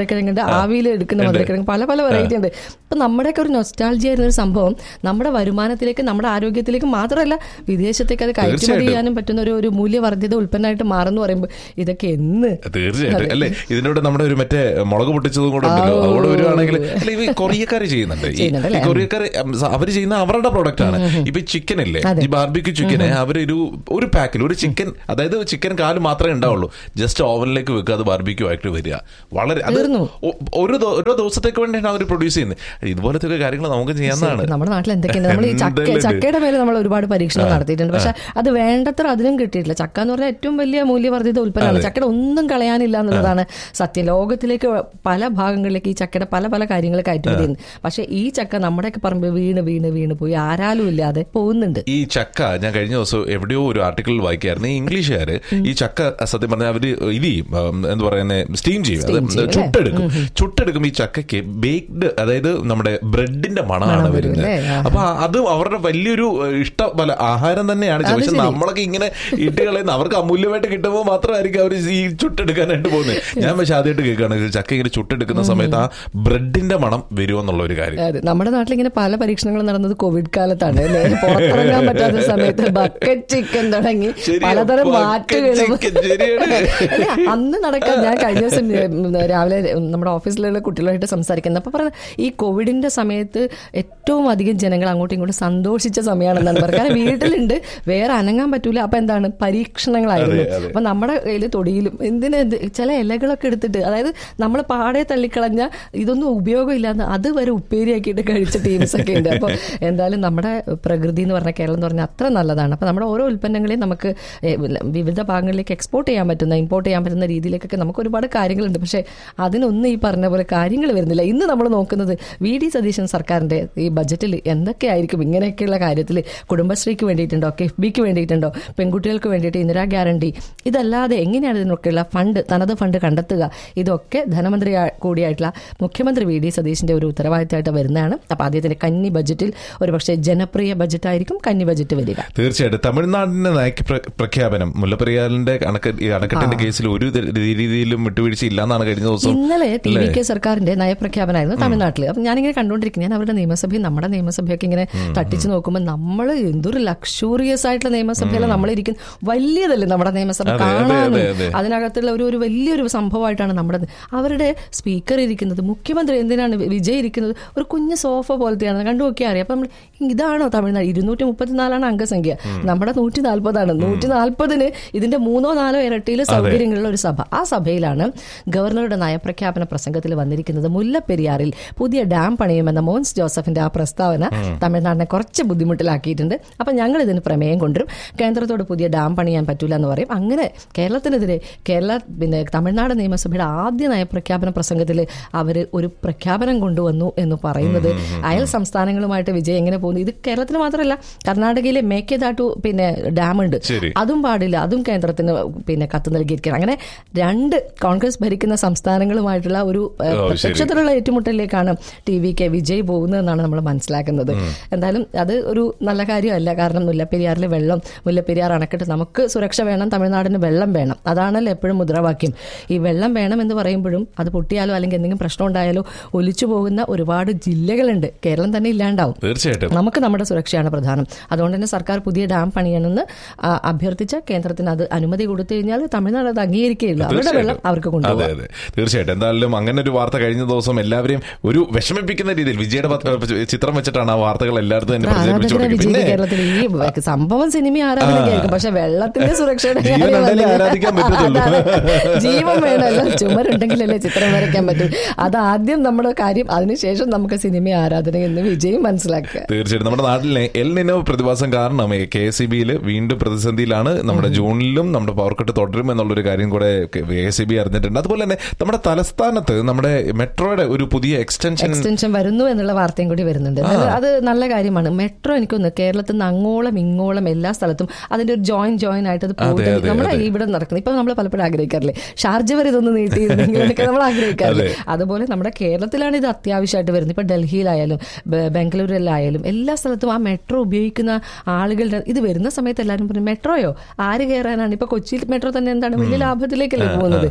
മധുരക്കിഴങ്ങുണ്ട് ആവിയിൽ എടുക്കുന്ന മധുരക്കിഴങ്ങ് പല പല വെറൈറ്റി ഉണ്ട് ഇപ്പൊ നമ്മുടെയൊക്കെ ഒരു നൊസ്റ്റാൾജി ആയിരുന്ന ഒരു സംഭവം നമ്മുടെ വരുമാനത്തിലേക്ക് നമ്മുടെ ആരോഗ്യത്തിലേക്ക് മാത്രമല്ല വിദേശത്തേക്ക് അത് കയറ്റുമതി തീർച്ചയായിട്ടും. ചെയ്യാനും പറ്റുന്ന ഒരു ഒരു മൂല്യവർദ്ധിത ഉൽപ്പന്നമായിട്ട് മാറുന്നു പറയുമ്പോൾ ഇതൊക്കെ എന്ന് തീർച്ചയായിട്ടും അല്ലേ ഇതിനോട് നമ്മുടെ ഒരു മറ്റേ മുളക് പൊട്ടിച്ചതും കൂടെ ഉണ്ടല്ലോ ആ, ഓ. അതുകൂടെ വരുവാണെങ്കിൽ അല്ല ഇവ കൊറിയക്കാർ ചെയ്യുന്നുണ്ട് ഈ- ചെയ്യുന്നുണ്ട് ഈ അല്ലേ? കൊറിയക്കാർ അവർ ചെയ്യുന്ന അവരുടെ പ്രോഡക്റ്റ് ആണ് ഇപ്പൊ ചിക്കൻ ഇല്ലേ അതെ. ഈ ബാർബിക്യൂ ചിക്കന് അവരൊരു ഒരു പാക്കിൽ ഒരു ചിക്കൻ അതായത് ചിക്കൻ കാല് മാത്രമേ ഉണ്ടാവുള്ളൂ ജസ്റ്റ് ഓവനിലേക്ക് വെക്കുക അത് ബാർബിക്യൂ ആയിട്ട് വരിക വളരെ അത് തീർന്നു. ഒ- ഒരു ദോ- ഓരോ ദിവസത്തേക്ക് വേണ്ടിയാണ് അവർ പ്രൊഡ്യൂസ് ചെയ്യുന്നത് ഇതുപോലത്തെ ഒക്കെ കാര്യങ്ങൾ നമുക്ക് ചെയ്യാവുന്നതാണ് നമ്മുടെ നാട്ടിൽ എന്തൊക്കെയുണ്ട് നമ്മൾ ഈ ചക്ക എന്തെല്ലാം ഉണ്ട്. ചക്കയുടെ മേലെ നമ്മൾ ഒരുപാട് പരീക്ഷണം നടത്തിയിട്ടുണ്ട് പക്ഷെ അത് വേണ്ടത്ര അതിനും കിട്ടിയിട്ടില്ല ചക്ക എന്ന് പറഞ്ഞാൽ ഏറ്റവും വലിയ മൂല്യവർദ്ധിത ഉൽപ്പന്നമാണ് ചക്കയുടെ ഒന്നും കളയാനില്ല എന്നുള്ളതാണ് സത്യം ലോകത്തിലേക്ക് പല ഭാഗങ്ങളിലേക്ക് ഈ ചക്കയുടെ പല പല കാര്യങ്ങൾ കയറ്റുമതി ചെയ്യുന്നു പക്ഷെ ഈ ചക്ക നമ്മുടെയൊക്കെ പറമ്പ് വീണ് വീണ് വീണ് പോയി ആരാലും ഇല്ലാതെ പോകുന്നുണ്ട് ഈ ചക്ക ഞാൻ കഴിഞ്ഞ ദിവസം എവിടെയോ ഒരു ആർട്ടിക്കിൾ വായിക്കായിരുന്നു ഈ ഇംഗ്ലീഷുകാര് ഈ ചക്ക സത്യം പറഞ്ഞാൽ അവര് ഇത് ചെയ്യും ഉം, എന്താ പറയുന്നത് സ്റ്റീം ചെയ്യും അത് Steam ചെയ്യും, ചുട്ടെടുക്കും ചുട്ടെടുക്കും ഈ ചക്കയ്ക്ക് ബേക്ക്ഡ് അതായത് നമ്മുടെ ബ്രെഡിന്റെ മണമാണ് മണം വരും വരുന്നത് അല്ലേ? ആ. അപ്പൊ അത് അവരുടെ വലിയൊരു ഏഹ്, ഇഷ്ട പല ആഹാരം തന്നെയാണ് അത് പക്ഷെ ശരി. നമ്മളൊക്കെ ഇങ്ങനെ ഇട്ട് കളയുന്ന അവർക്ക് അമൂല്യമായിട്ട് കിട്ടുമ്പോൾ മാത്രമായിരിക്കും അവർ ഈ ചുട്ടെടുക്കാനായിട്ട് പോകുന്നത് ഞാൻ പക്ഷെ ആദ്യമായിട്ട് കേൾക്കുകയാണ് ഇത് ചക്ക ഇങ്ങനെ ചുട്ടെടുക്കുന്ന സമയത്ത് ആ ബ്രെഡിന്റെ മണം വരുമെന്നുള്ള ഒരു കാര്യം അതെ നമ്മുടെ നാട്ടിൽ ഇങ്ങനെ പല പരീക്ഷണങ്ങളും നടന്നത് കോവിഡ് കാലത്താണ് അല്ലേ പുറത്തിറങ്ങാൻ പറ്റാത്ത സമയത്ത് ബക്കറ്റ് ചിക്കൻ തുടങ്ങി ശരിയാ, പലതരം bucket മാറ്റുകളും chicken, ശരിയാണ്. അല്ല, അന്ന് നടക്കാൻ ഞാൻ കഴിഞ്ഞ ദിവസം ഉം, രാവിലെ നമ്മുടെ ഓഫീസിലുള്ള കുട്ടികളുമായിട്ട് സംസാരിക്കുന്നത് അപ്പൊ പറഞ്ഞ ഈ കോവിഡിന്റെ സമയത്ത് ഏറ്റവും അധികം ജനങ്ങൾ അങ്ങോട്ടും ഇങ്ങോട്ടും സന്തോഷിച്ച സമയമാണെന്നാണ് പറയുന്നത് കാരണം വീട്ടിലുണ്ട് വേറെ അനങ്ങാൻ പറ്റൂല അപ്പൊ എന്താണ് പരീക്ഷണങ്ങളായിരുന്നു അതെ, അതെ. അപ്പൊ നമ്മുടെ കയ്യിൽ തൊടിയിലും എന്തിനാ ഇത് ചില ഇലകളൊക്കെ എടുത്തിട്ട് അതായത് നമ്മൾ പാടെ തള്ളിക്കളഞ്ഞ ഇതൊന്നും ഉപയോഗമില്ലാന്ന് അത് വരെ ഉപ്പേരിയാക്കിയിട്ട് കഴിച്ച ടീംസ് ഒക്കെ ഉണ്ട് അപ്പോൾ എന്തായാലും നമ്മുടെ പ്രകൃതി എന്ന് പറഞ്ഞ കേരളം എന്ന് പറഞ്ഞാൽ അത്ര നല്ലതാണ് അപ്പോൾ നമ്മുടെ ഓരോ ഉൽപ്പന്നങ്ങളെയും നമുക്ക് ഏ, വിവിധ ഭാഗങ്ങളിലേക്ക് എക്സ്പോർട്ട് ചെയ്യാൻ പറ്റുന്ന ഇമ്പോർട്ട് ചെയ്യാൻ പറ്റുന്ന രീതിയിലേക്കൊക്കെ നമുക്ക് ഒരുപാട് കാര്യങ്ങളുണ്ട് പക്ഷേ അതിനൊന്നും ഈ പറഞ്ഞ പോലെ കാര്യങ്ങൾ വരുന്നില്ല ഇന്ന് നമ്മൾ നോക്കുന്നത് വി ഡി സതീശൻ സർക്കാരിന്റെ ഈ ബജറ്റിൽ എന്തൊക്കെയായിരിക്കും ഇങ്ങനെയൊക്കെയുള്ള കാര്യത്തിൽ കുടുംബശ്രീക്ക് വേണ്ടിയിട്ടുണ്ടോ കിഫ്ബിക്ക് വേണ്ടിയിട്ടുണ്ടോ പെൺകുട്ടികൾക്ക് വേണ്ടിയിട്ട് ഇന്ദിരാ ഗ്യാരണ്ടി ഇതല്ലാതെ എങ്ങനെയാണ് ഇതിനൊക്കെയുള്ള ഫണ്ട് തനത് ഫണ്ട് കണ്ടെത്തുക ഇതൊക്കെ ധനമന്ത്രി ആ- കൂടിയായിട്ടുള്ള മുഖ്യമന്ത്രി വി ഡി സതീശിന്റെ ഒരു ഉത്തരവാദിത്തമായിട്ട് വരുന്നതാണ് അപ്പൊ അദ്ദേഹത്തിന്റെ കന്നി ബജറ്റിൽ ഒരുപക്ഷെ ജനപ്രിയ ബജറ്റായിരിക്കും കന്നി ബജറ്റ് വരിക തീർച്ചയായിട്ടും തമിഴ്നാടിന്റെ നയക്ക് പ്ര- പ്രഖ്യാപനം മുല്ലപ്പെരിയാറിന്റെ അണക്ക ഈ അണക്കെട്ടിന്റെ കേസിൽ ഒരു ത- രീതിയിലും വിട്ടുവീഴ്ച ഇല്ലാന്നാണ് കഴിഞ്ഞ ദിവസം ഇന്നലെ ടി വി കെ സർക്കാരിന്റെ നയപ്രഖ്യാപനമായിരുന്നു തമിഴ്നാട്ടിൽ അപ്പൊ ഞാനിങ്ങനെ കണ്ടുകൊണ്ടിരിക്കും ഞാൻ അവരുടെ നിയമസഭയും നമ്മുടെ നിയമസഭയൊക്കെ ഇങ്ങനെ തട്ടിച്ചു നോക്കുമ്പോൾ നമ്മൾ എന്തൊരു ലക്ഷൂറിയസ് ആയിട്ടുള്ള നിയമസഭയിലാണ് നമ്മളിരിക്കുന്നത് വലിയതല്ലേ നമ്മുടെ നിയമസഭ അതെ, അതെ, കാണാനും അതെ, അതെ. അതിനകത്തുള്ള ഒരു ഒരു വലിയൊരു സംഭവമായിട്ടാണ് നമ്മുടെ അവരുടെ സ്പീക്കർ ഇരിക്കുന്നത് മുഖ്യമന്ത്രി എന്തിനാണ് വിജയ് ഇരിക്കുന്നത് ഒരു കുഞ്ഞ് സോഫ പോലത്തെയാണ് കണ്ടു നോക്കിയാൽ അറിയാം അപ്പൊ നമ്മൾ ഇതാണോ തമിഴ്നാട് ഇരുന്നൂറ്റി മുപ്പത്തിനാലാണ് അംഗസംഖ്യ നമ്മുടെ നൂറ്റി നാൽപ്പതാണ് നൂറ്റി നാൽപ്പതിന് ഇതിന്റെ മൂന്നോ നാലോ ഇരട്ടിയിൽ സൗകര്യങ്ങളുള്ള ഒരു സഭ ആ സഭയിലാണ് ഗവർണറുടെ നയപ്രഖ്യാപന പ്രസംഗത്തിൽ വന്നിരിക്കുന്നത് മുല്ലപ്പെരിയാറിൽ പുതിയ ഡാം പണിയുമെന്ന മോൻസ് ജോസഫിന്റെ ആ പ്രസ്താവന തമിഴ്നാടിനെ കുറച്ച് ബുദ്ധിമുട്ടിലാക്കിയിട്ടുണ്ട് അപ്പൊ ഞങ്ങൾ ഇതിന് പ്രമേയം കൊണ്ടുവരും കേന്ദ്രത്തോട് പുതിയ ഡാം പണിയാൻ പറ്റൂല എന്ന് പറയും അങ്ങനെ കേരളത്തിനെതിരെ കേരള പിന്നെ തമിഴ്നാട് നിയമസഭയുടെ ആദ്യ നയപ്രഖ്യാപന പ്രസംഗത്തിൽ അവർ ഒരു പ്രഖ്യാപനം കൊണ്ടുവന്നു എന്ന് പറയുന്നത് അയൽ സംസ്ഥാനങ്ങളുമായിട്ട് വിജയ് എങ്ങനെ പോകുന്നു ഇത് കേരളത്തിൽ മാത്രമല്ല കർണാടകയിലെ മേക്കേദാട്ടു പിന്നെ ഡാം ഉണ്ട് ശരി. അതും പാടില്ല അതും കേന്ദ്രത്തിന് പിന്നെ കത്ത് നൽകിയിരിക്കുകയാണ് അങ്ങനെ രണ്ട് കോൺഗ്രസ് ഭരിക്കുന്ന സംസ്ഥാനങ്ങളുമായിട്ടുള്ള ഒരു ഏഹ്, ഓ, ശരി. പ്രത്യക്ഷത്തിലുള്ള ഏറ്റുമുട്ടലിലേക്കാണ് ടി വി കെ വിജയ് പോകുന്നതെന്നാണ് നമ്മൾ മനസ്സിലാക്കുന്നത് എന്തായാലും അത് ഒരു നല്ല കാര്യമല്ല കാരണം മുല്ലപ്പെരിയാറിലെ വെള്ളം മുല്ലപ്പെരിയാർ അണക്കെട്ട് നമുക്ക് സുരക്ഷ വേണം തമിഴ്നാടിന് വെള്ളം വേണം അതാണല്ലോ എപ്പോഴും മുദ്രാവാക്യം ഈ വെള്ളം വേണം എന്ന് പറയുമ്പോഴും അത് പൊട്ടിയാലോ അല്ലെങ്കിൽ എന്തെങ്കിലും പ്രശ്നം ഉണ്ടായാലോ ഒലിച്ചു പോകുന്ന ഒരുപാട് ജില്ലകളുണ്ട് കേരളം തന്നെ ഇല്ലാണ്ടാവും തീർച്ചയായിട്ടും നമുക്ക് നമ്മുടെ സുരക്ഷയാണ് പ്രധാനം അതുകൊണ്ട് തന്നെ സർക്കാർ പുതിയ ഡാം പണിയണമെന്ന് ആ, അഭ്യർത്ഥിച്ച കേന്ദ്രത്തിന് അത് അനുമതി കൊടുത്തു കഴിഞ്ഞാൽ തമിഴ്നാട് അത് അംഗീകരിക്കുകയില്ല അവരുടെ വെള്ളം അവർക്ക് അതെ കൊണ്ടുപോകാം അതെ തീർച്ചയായിട്ടും എന്തായാലും അങ്ങനെ ഒരു വാർത്ത കഴിഞ്ഞ ദിവസം എല്ലാവരെയും ഒരു വിഷമിപ്പിക്കുന്ന രീതിയിൽ വിജയുടെ പത്ര- ചിത്രം വെച്ചിട്ടാണ് ആ വാർത്തകൾ എല്ലായിടത്തും തന്നെ പ്രചരിപ്പിച്ചു ആരാധകരെ തുടങ്ങി വിജയിക്ക് പിന്നെ കേരളത്തിൽ ഈ സംഭവം സിനിമ ആരാധനയ്ക്കായിരിക്കും പക്ഷെ വെള്ളത്തിന്റെ സുരക്ഷയുടെ ജീവൻ കാര്യം ഉണ്ടെങ്കിലേ വന്നില്ല. ആരാധിക്കാൻ പറ്റത്തുള്ളൂ. അതാണ്. ജീവൻ വേണമല്ലോ ചുമരുണ്ടെങ്കിലല്ലേ ചിത്രം വരയ്ക്കാൻ പറ്റൂ അതാദ്യം നമ്മുടെ കാര്യം അതിനുശേഷം നമുക്ക് സിനിമ ആരാധന എന്ന് വിജയം മനസ്സിലാക്കുക തീർച്ചയായിട്ടും നമ്മുടെ നാട്ടിലെ എൽ നിനോ പ്രതിഭാസം കാരണം കെ എസ് സി ബിയിൽ വീണ്ടും പ്രതിസന്ധിയിലാണ് നമ്മുടെ ജൂണിലും നമ്മുടെ പവർ കട്ട് തുടരും എന്നുള്ളൊരു കാര്യം കൂടെ കെ എസ് സി ബി അറിഞ്ഞിട്ടുണ്ട് അതുപോലെ തന്നെ നമ്മുടെ തലസ്ഥാനത്ത് നമ്മുടെ മെട്രോയുടെ ഒരു പുതിയ എക്സ്റ്റൻഷൻ എക്സ്റ്റൻഷൻ വരുന്നു എന്നുള്ള വാർത്തയും കൂടി വരുന്നുണ്ട് അത് അത് നല്ല കാര്യമാണ് മെട്രോ എനിക്കൊന്ന് കേരളത്തിൽ നിന്ന് അങ്ങോളം ഇങ്ങോളം എല്ലാ സ്ഥലത്തും അതിന്റെ ഒരു ജോയിൻ ജോയിൻ ആയിട്ട് അത് പോയിട്ട് അതെ, നമ്മുടെ അതെ. ഇവിടെ നടക്കുന്നത് ഇപ്പൊ നമ്മൾ പലപ്പോഴും ആഗ്രഹിക്കാറില്ലേ ഷാർജ വരെ ഇതൊന്ന് നീട്ടിയിരുന്നെങ്കിൽ എന്നൊക്കെ നമ്മൾ ആഗ്രഹിക്കാറില്ലേ അതുപോലെ നമ്മുടെ കേരളത്തിലാണ് ഇത് അത്യാവശ്യമായിട്ട് വരുന്നത് ഇപ്പൊ ഡൽഹിയിലായാലും ബ- ബംഗളൂരിലായാലും എല്ലാ സ്ഥലത്തും ആ മെട്രോ ഉപയോഗിക്കുന്ന ആളുകളുടെ ഇത് വരുന്ന സമയത്ത് എല്ലാവരും പറഞ്ഞു മെട്രോയോ ആര് കയറാനാണ് ഇപ്പൊ കൊച്ചിയിൽ മെട്രോ തന്നെ എന്താണ് വലിയ ലാഭത്തിലേക്കല്ലേ പോകുന്നത്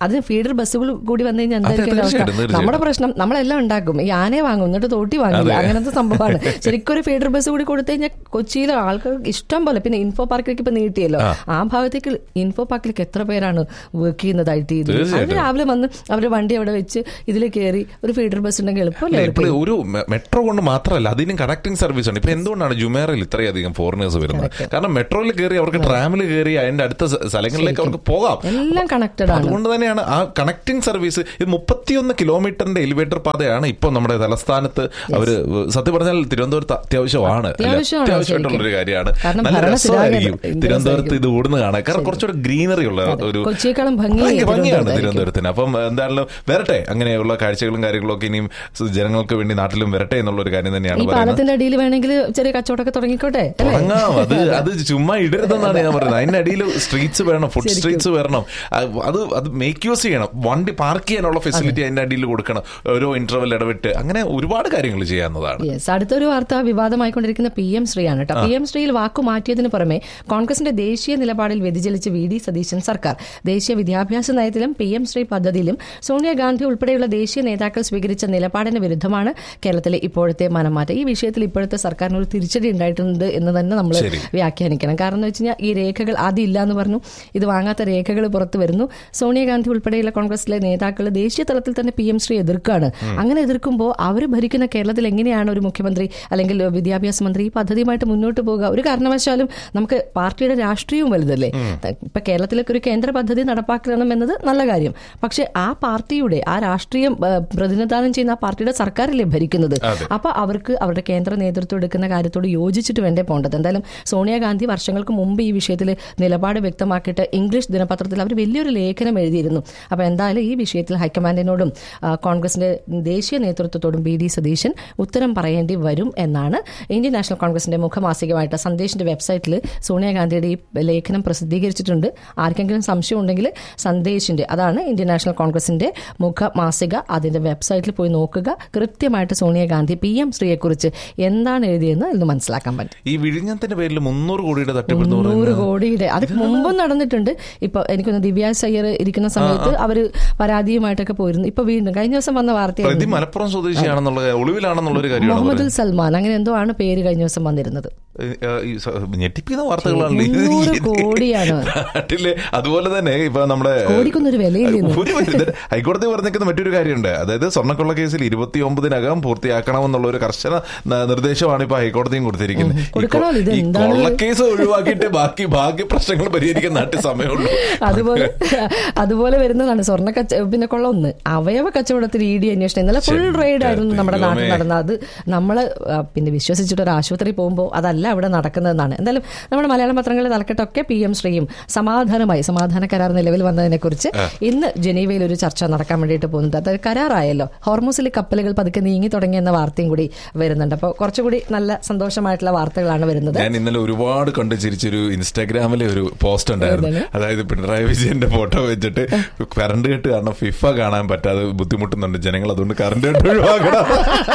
അതിന് ഫീഡർ ബസ്സുകൾ കൂടി വന്നു കഴിഞ്ഞാൽ എന്തായിരിക്കും അതിന്റെ അവസ്ഥ തീർച്ചയായിട്ടും, തീർച്ചയായിട്ടും. നമ്മുടെ പ്രശ്നം നമ്മളെല്ലാം ഉണ്ടാക്കും ഈ ആനയെ വാങ്ങും എന്നിട്ട് തോട്ടി വാങ്ങില്ല അങ്ങനത്തെ സംഭവമാണ് ശരിക്കും ഒരു ഫീഡർ ബസ് കൂടി കൊടുത്തു കഴിഞ്ഞാൽ കൊച്ചിയിലെ ആൾക്കാർക്ക് ഇഷ്ടം പോലെ പിന്നെ ഇൻഫോ പാർക്കിലേക്ക് ഇപ്പൊ നീട്ടിയല്ലോ ആ ഭാഗത്തേക്ക് ഇൻഫോ പാർക്കിലേക്ക് എത്ര പേരാണ് വർക്ക് ചെയ്യുന്നത് ഐ ടി അവർ തീർച്ചയായിട്ടും. രാവിലെ വന്ന് അവരുടെ വണ്ടി അവിടെ വെച്ച് ഇതിൽ കയറി ഒരു ഫീഡർ ബസ് ഉണ്ടെങ്കിൽ എളുപ്പമല്ലേ അല്ല, അവർക്ക് ഇപ്പോൾ ഒരു മെ- മെട്രോ കൊണ്ട് മാത്രമല്ല അതിനും കണക്ടിംഗ് സർവീസ് ഉണ്ട് ഇപ്പൊ എന്തുകൊണ്ടാണ് ജുമേറയിൽ ഇത്രയധികം ഫോറിനേഴ്സ് വരുന്നത് കാരണം മെട്രോയിൽ കയറി അവർക്ക് ട്രാമിൽ കയറി അതിന്റെ അടുത്ത സ്ഥ- സ്ഥലങ്ങളിലേക്ക് അവർക്ക് പോകാം എല്ലാം കണക്റ്റഡ് ആണ് അതുകൊണ്ട് തന്നെയാണ് ആ കണക്ടിംഗ് സർവീസ് ഇത് മുപ്പത്തിയൊന്ന് കിലോമീറ്ററിന്റെ എലിവേറ്റർ പാതയാണ് ഇപ്പോൾ നമ്മുടെ തലസ്ഥാനത്ത് അവര് സത്യം പറഞ്ഞാൽ തിരുവനന്തപുരത്ത് അത്യാവശ്യമാണ് അല്ല, അത്യാവശ്യമാണ് അത്യാവശ്യമായിട്ടുള്ള ഒരു ശരിക്കും. കാര്യമാണ് കാരണം നല്ല ഭരണസിരാകെ രസമായിരിക്കും ഇൻട്രസ്റ്റ് തിരുവനന്തപുരത്ത് ഇത് ഓടുന്ന കാണാൻ കാരണം കുറച്ചുകൂടെ ഗ്രീനറി ഉള്ള ഒരു കൊച്ചിയേക്കാളും ഭംഗി ഭംഗി- ഭംഗിയാണ് തിരുവനന്തപുരത്തായിരിക്കും. തിരുവനന്തപുരത്തിന് അപ്പം എന്തായാലും വരട്ടെ അങ്ങനെയുള്ള കാഴ്ചകളും കാര്യങ്ങളും ഒക്കെ ഇനിയും സ് ജനങ്ങൾക്ക് വേണ്ടി നാട്ടിലും വരട്ടെ എന്നുള്ള ഒരു കാര്യം തന്നെയാണ് ഈ പറയുന്നത് പാലത്തിന്റെ അടിയിൽ വേണമെങ്കിൽ ചെറിയ കച്ചവടമൊക്കെ തുടങ്ങിക്കോട്ടെ അല്ലേ തുടങ്ങാം അത് അത് ചുമ്മാ ഇടരുതെന്നാണ് ഞാൻ പറയുന്നത് അതിന്റെ അടിയിൽ സ്ട്രീറ്റ്സ് വേണം ഫുഡ് സ്ട്രീറ്റ്സ് വരണം അത് അത് അത് മേക്ക് യൂസ് ചെയ്യണം വണ്ടി പാർക്ക് ചെയ്യാനുള്ള ഫെസിലിറ്റി അതിന്റെ അടിയിൽ കൊടുക്കണം ഓരോ ഇന്റർവെൽ ഇടവിട്ട് അങ്ങനെ ഒരുപാട് കാര്യങ്ങൾ ചെയ്യാവുന്നതാണ് യെസ് അടുത്തൊരു വാർത്ത വിവാദമായിക്കൊണ്ടിരിക്കുന്ന പി എം ശ്രീയാണ് കേട്ടോ പി എം ശ്രീയിൽ വാക്കു മാറ്റിയതിനു പുറമെ കോൺഗ്രസിന്റെ ദേശീയ നിലപാടിൽ വ്യതിചലിച്ച് വി ഡി സതീശൻ സർക്കാർ ദേശീയ വിദ്യാഭ്യാസ നയത്തിലും പി എം ശ്രീ പദ്ധതിയിലും സോണിയാഗാന്ധി ഉൾപ്പെടെയുള്ള ദേശീയ നേതാക്കൾ സ്വീകരിച്ച നിലപാടിന് വിരുദ്ധമാണ് കേരളത്തിലെ ഇപ്പോഴത്തെ മനംമാറ്റം ഈ വിഷയത്തിൽ ഇപ്പോഴത്തെ സർക്കാരിന് ഒരു തിരിച്ചടി ഉണ്ടായിട്ടുണ്ട് എന്ന് തന്നെ നമ്മൾ ശരി. വ്യാഖ്യാനിക്കണം കാരണം എന്ന് വെച്ച് കഴിഞ്ഞാൽ ഈ രേഖകൾ ആദ്യം ഇല്ല എന്ന് പറഞ്ഞു ഇത് വാങ്ങാത്ത രേഖകൾ പുറത്തു വരുന്നു സോണിയാഗാന്ധി ഉൾപ്പെടെയുള്ള കോൺഗ്രസിലെ നേതാക്കൾ ദേശീയ തലത്തിൽ തന്നെ പി എം ശ്രീ എതിർക്കുകയാണ് അങ്ങനെ എതിർക്കുമ്പോൾ അവർ ഭരിക്കുന്ന കേരളത്തിൽ എങ്ങനെയാണ് ഒരു മുഖ്യമന്ത്രി അല്ലെങ്കിൽ വിദ്യാഭ്യാസ മന്ത്രി ഈ പദ്ധതിയുമായിട്ട് മുന്നോട്ട് പോകുക ഒരു കാരണവശാലും നമുക്ക് പാർട്ടിയുടെ രാഷ്ട്രീയവും വലുതല്ലേ ഇപ്പൊ കേരളത്തിലേക്ക് ഒരു കേന്ദ്ര പദ്ധതി നടപ്പാക്കണം എന്നത് നല്ല കാര്യം പക്ഷെ ആ പാർട്ടിയുടെ ആ രാഷ്ട്രീയം ആ, പ്രതിനിധാനം ചെയ്യുന്ന ആ പാർട്ടിയുടെ സർക്കാരല്ലേ ഭരിക്കുന്നത് അപ്പൊ അവർക്ക് അവരുടെ കേന്ദ്ര നേതൃത്വം എടുക്കുന്ന കാര്യത്തോട് യോജിച്ചിട്ട് വേണ്ടേ പോകേണ്ടത് എന്തായാലും സോണിയാഗാന്ധി വർഷങ്ങൾക്ക് മുമ്പ് ഈ വിഷയത്തിൽ നിലപാട് വ്യക്തമാക്കിയിട്ട് ഇംഗ്ലീഷ് ദിനപത്രത്തിൽ അവർ വലിയൊരു ലേഖനം എഴുതിയിരുന്നു അപ്പൊ എന്തായാലും ഈ വിഷയത്തിൽ ഹൈക്കമാൻഡിനോടും ആ, കോൺഗ്രസിന്റെ ദേശീയ നേതൃത്വത്തോടും ബി ഡി സതീശൻ ഉത്തരം പറയേണ്ടി വരും എന്നാണ് ഇന്ത്യൻ നാഷണൽ കോൺഗ്രസിന്റെ മുഖമാസികമായിട്ട് സന്ദേശിന്റെ വെബ്സൈറ്റിൽ സോണിയാഗാന്ധിയുടെ ഈ ലേഖനം പ്രസിദ്ധീകരിച്ചിട്ടുണ്ട് ആർക്കെങ്കിലും സംശയം ഉണ്ടെങ്കിൽ സന്ദേശിന്റെ അതാണ് ഇന്ത്യൻ നാഷണൽ കോൺഗ്രസിന്റെ മുഖമാസിക അതിന്റെ വെബ്സൈറ്റിൽ പോയി നോക്കുക കൃത്യമായിട്ട് സോണിയാഗാന്ധി പി എം ശ്രീയെക്കുറിച്ച് എന്താണ് എഴുതിയെന്ന് ഇന്ന് മനസ്സിലാക്കാൻ പറ്റും ഈ വിഴിഞ്ഞത്തിന്റെ പേരിൽ മുന്നൂറ് കോടിയുടെ തട്ടിപ്പെടുന്നു നൂറ് കോടിയുടെ അത് മുമ്പും നടന്നിട്ടുണ്ട് ഇപ്പൊ എനിക്കൊന്ന് ദിവ്യാസ് അയ്യർ ഇരിക്കുന്ന സമയത്ത് അവര് പരാതിയുമായിട്ടൊക്കെ പോയിരുന്നു ഇപ്പൊ വീണ്ടും കഴിഞ്ഞ ദിവസം വന്ന പ്രതി വാർത്തയായിരുന്നു മലപ്പുറം സ്വദേശിയാണെന്നുള്ള ഒളിവിലാണെന്നുള്ള ഒരു കാര്യമാണ് മുഹമ്മദ് സൽമാൻ അങ്ങനെ എന്തോ ആണ് പേര് കഴിഞ്ഞ ദിവസം വന്നിരുന്നത് ഏഹ് ഈ സ- ഞെട്ടിപ്പിക്കുന്ന വാർത്തകളാണ് മുന്നൂറ് കോടിയാണ്. നാട്ടില് അതുപോലെ തന്നെ ഇപ്പൊ നമ്മുടെ കോടിക്കൊന്നൊരു വിലയില്ലെന്ന് ഒരു വില- ഹൈക്കോടതി പറഞ്ഞിരിക്കുന്ന മറ്റൊരു കാര്യമുണ്ട് അതായത് സ്വർണ്ണക്കൊള്ള കേസിൽ ഇരുപത്തി ഒമ്പതിനകം പൂർത്തിയാക്കണമെന്നുള്ള ഒരു കർശന ന- നിർദ്ദേശമാണ് ഇപ്പൊ ഹൈക്കോടതിയും കൊടുത്തിരിക്കുന്നത് ഈ കൊ- കൊടുക്കണമല്ലോ, ഇത് ഈ എന്താണ്? കൊള്ളക്കേസ് ഒഴിവാക്കിയിട്ട് ബാക്കി ബാക്കി പ്രശ്നങ്ങൾ പരിഹരിക്കാൻ നാട്ടിൽ സമയമുള്ളൂ അതുപോലെ അതുപോലെ വരുന്നതാണ് സ്വർണ്ണ കച്ച പിന്നെ കൊള്ള ഒന്ന് അവയവ കച്ചവടത്തിൽ ഇ ഡി അന്വേഷണം ഇന്നലെ ഫുൾ റെയ്ഡ് ആയിരുന്നു നമ്മുടെ നാട്ടിൽ ദൈവമേ. നടന്നത് അത് നമ്മൾ പിന്നെ വിശ്വസിച്ചിട്ട് ഒരു ആശുപത്രി പോകുമ്പോൾ അതല്ല അവിടെ നടക്കുന്നതെന്നാണ് എന്തായാലും നമ്മുടെ മലയാളം പത്രങ്ങളിലെ തലക്കെട്ടൊക്കെ പി എം ശ്രീയും സമാധാനമായി സമാധാന കരാർ നിലവിൽ വന്നതിനെ കുറിച്ച് ഇന്ന് ജനീവയിൽ ഒരു ചർച്ച നടക്കാൻ വേണ്ടിയിട്ട് പോകുന്നുണ്ട് അത് കരാറായല്ലോ ഹോർമോസിലെ കപ്പലുകൾ പതുക്കെ നീങ്ങി തുടങ്ങിയെന്ന വാർത്തയും കൂടി വരുന്നുണ്ട് അപ്പോൾ കുറച്ചുകൂടി നല്ല സന്തോഷമായിട്ടുള്ള വാർത്തകളാണ് വരുന്നത് ഞാൻ ഇന്നലെ ഒരുപാട് കണ്ടു ചിരിച്ചൊരു ഇൻസ്റ്റാഗ്രാമിലെ ഒരു പോസ്റ്റ് ഉണ്ടായിരുന്നു ഏതാണ്? അതായത് പിണറായി വിജയന്റെ ഫോട്ടോ വെച്ചിട്ട് കറണ്ട് കെട്ട് കാരണം ഫിഫ കാണാൻ പറ്റാതെ ബുദ്ധിമുട്ടുന്നുണ്ട് ജനങ്ങൾ അതുകൊണ്ട് കറണ്ട് കെട്ട് ഒഴിവാക്കണം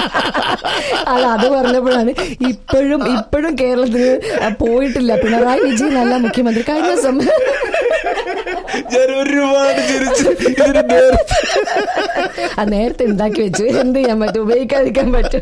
അല്ല അത് പറഞ്ഞപ്പോഴാണ് ഇപ്പോഴും ഇപ്പോഴും കേരളത്തിൽ പോയിട്ടില്ല പിണറായി വിജയൻ അല്ല മുഖ്യമന്ത്രി കഴിഞ്ഞ ദിവസം ഞാൻ ഒരുപാട് ചിരിച്ചു ഇതിന് നേരത്തെ ആ നേരത്തെ ഉണ്ടാക്കി വെച്ചു എന്ത് ചെയ്യാൻ പറ്റും ഉപയോഗിക്കാതിരിക്കാൻ പറ്റും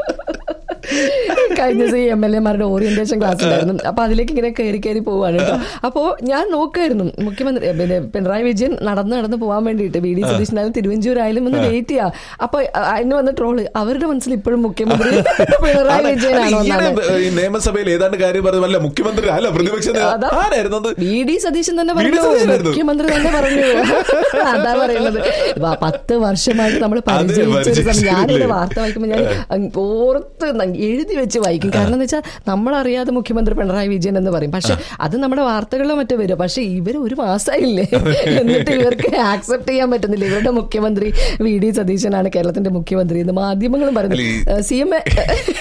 കഴിഞ്ഞ ദിവസം ഈ എം എൽ എമാരുടെ ഓറിയന്റേഷൻ ക്ലാസ് ഉണ്ടായിരുന്നു അപ്പൊ അതിലേക്ക് ഇങ്ങനെ കയറി കയറി പോവാണ് കേട്ടോ അപ്പോ ഞാൻ നോക്കുമായിരുന്നു മുഖ്യമന്ത്രി ഏ, പിന്നെ പിണറായി വിജയൻ നടന്ന് നടന്ന് പോകാൻ വേണ്ടിയിട്ട് വി ഡി സതീശനായാലും തിരുവഞ്ചൂരായാലും ഒന്ന് വെയിറ്റ് ചെയ്യാം അപ്പൊ ആ, അതിന് വന്ന ട്രോള് അവരുടെ മനസ്സിൽ ഇപ്പോഴും മുഖ്യമന്ത്രി പിണറായി വിജയനാണോ ഈയിടെ എന്നാണ് ഈ നിയമസഭയിൽ ഏതാണ്ട് കാര്യം പറഞ്ഞു അല്ല മുഖ്യമന്ത്രി അല്ല പ്രതിപക്ഷ നേതാവ് അതാ. ആരായിരുന്നു അത് വി ഡി സതീശൻ തന്നെ വി ഡി പറഞ്ഞു സതീശനായിരുന്നു. മുഖ്യമന്ത്രി തന്നെ പറഞ്ഞു അതാ പറയുന്നത് ഇപ്പൊ പത്ത് വർഷമായിട്ട് നമ്മൾ പരിചയിച്ച ഒരു സമയം പരിചയിച്ചില്ലേ? ഞാനിവിടെ വാർത്ത വായിക്കുമ്പോൾ ഞാൻ അങ്ങ് ഓർത്ത് ന- എഴുതി വെച്ച് വായിക്കും കാരണം എന്ന് വെച്ചാൽ നമ്മളറിയാതെ മുഖ്യമന്ത്രി പിണറായി വിജയൻ എന്ന് പറയും പക്ഷെ അത് നമ്മുടെ വാർത്തകളിലോ മറ്റോ വരും പക്ഷെ ഇവർ ഒരു മാസമായില്ലേ എന്നിട്ട് ഇവർക്ക് ആക്സെപ്റ്റ് ചെയ്യാൻ പറ്റുന്നില്ല ഇവരുടെ മുഖ്യമന്ത്രി വി ഡി സതീശനാണ് കേരളത്തിന്റെ മുഖ്യമന്ത്രി എന്ന് മാധ്യമങ്ങളും പറയുന്നു അല്ല, ഈ- സി എം എ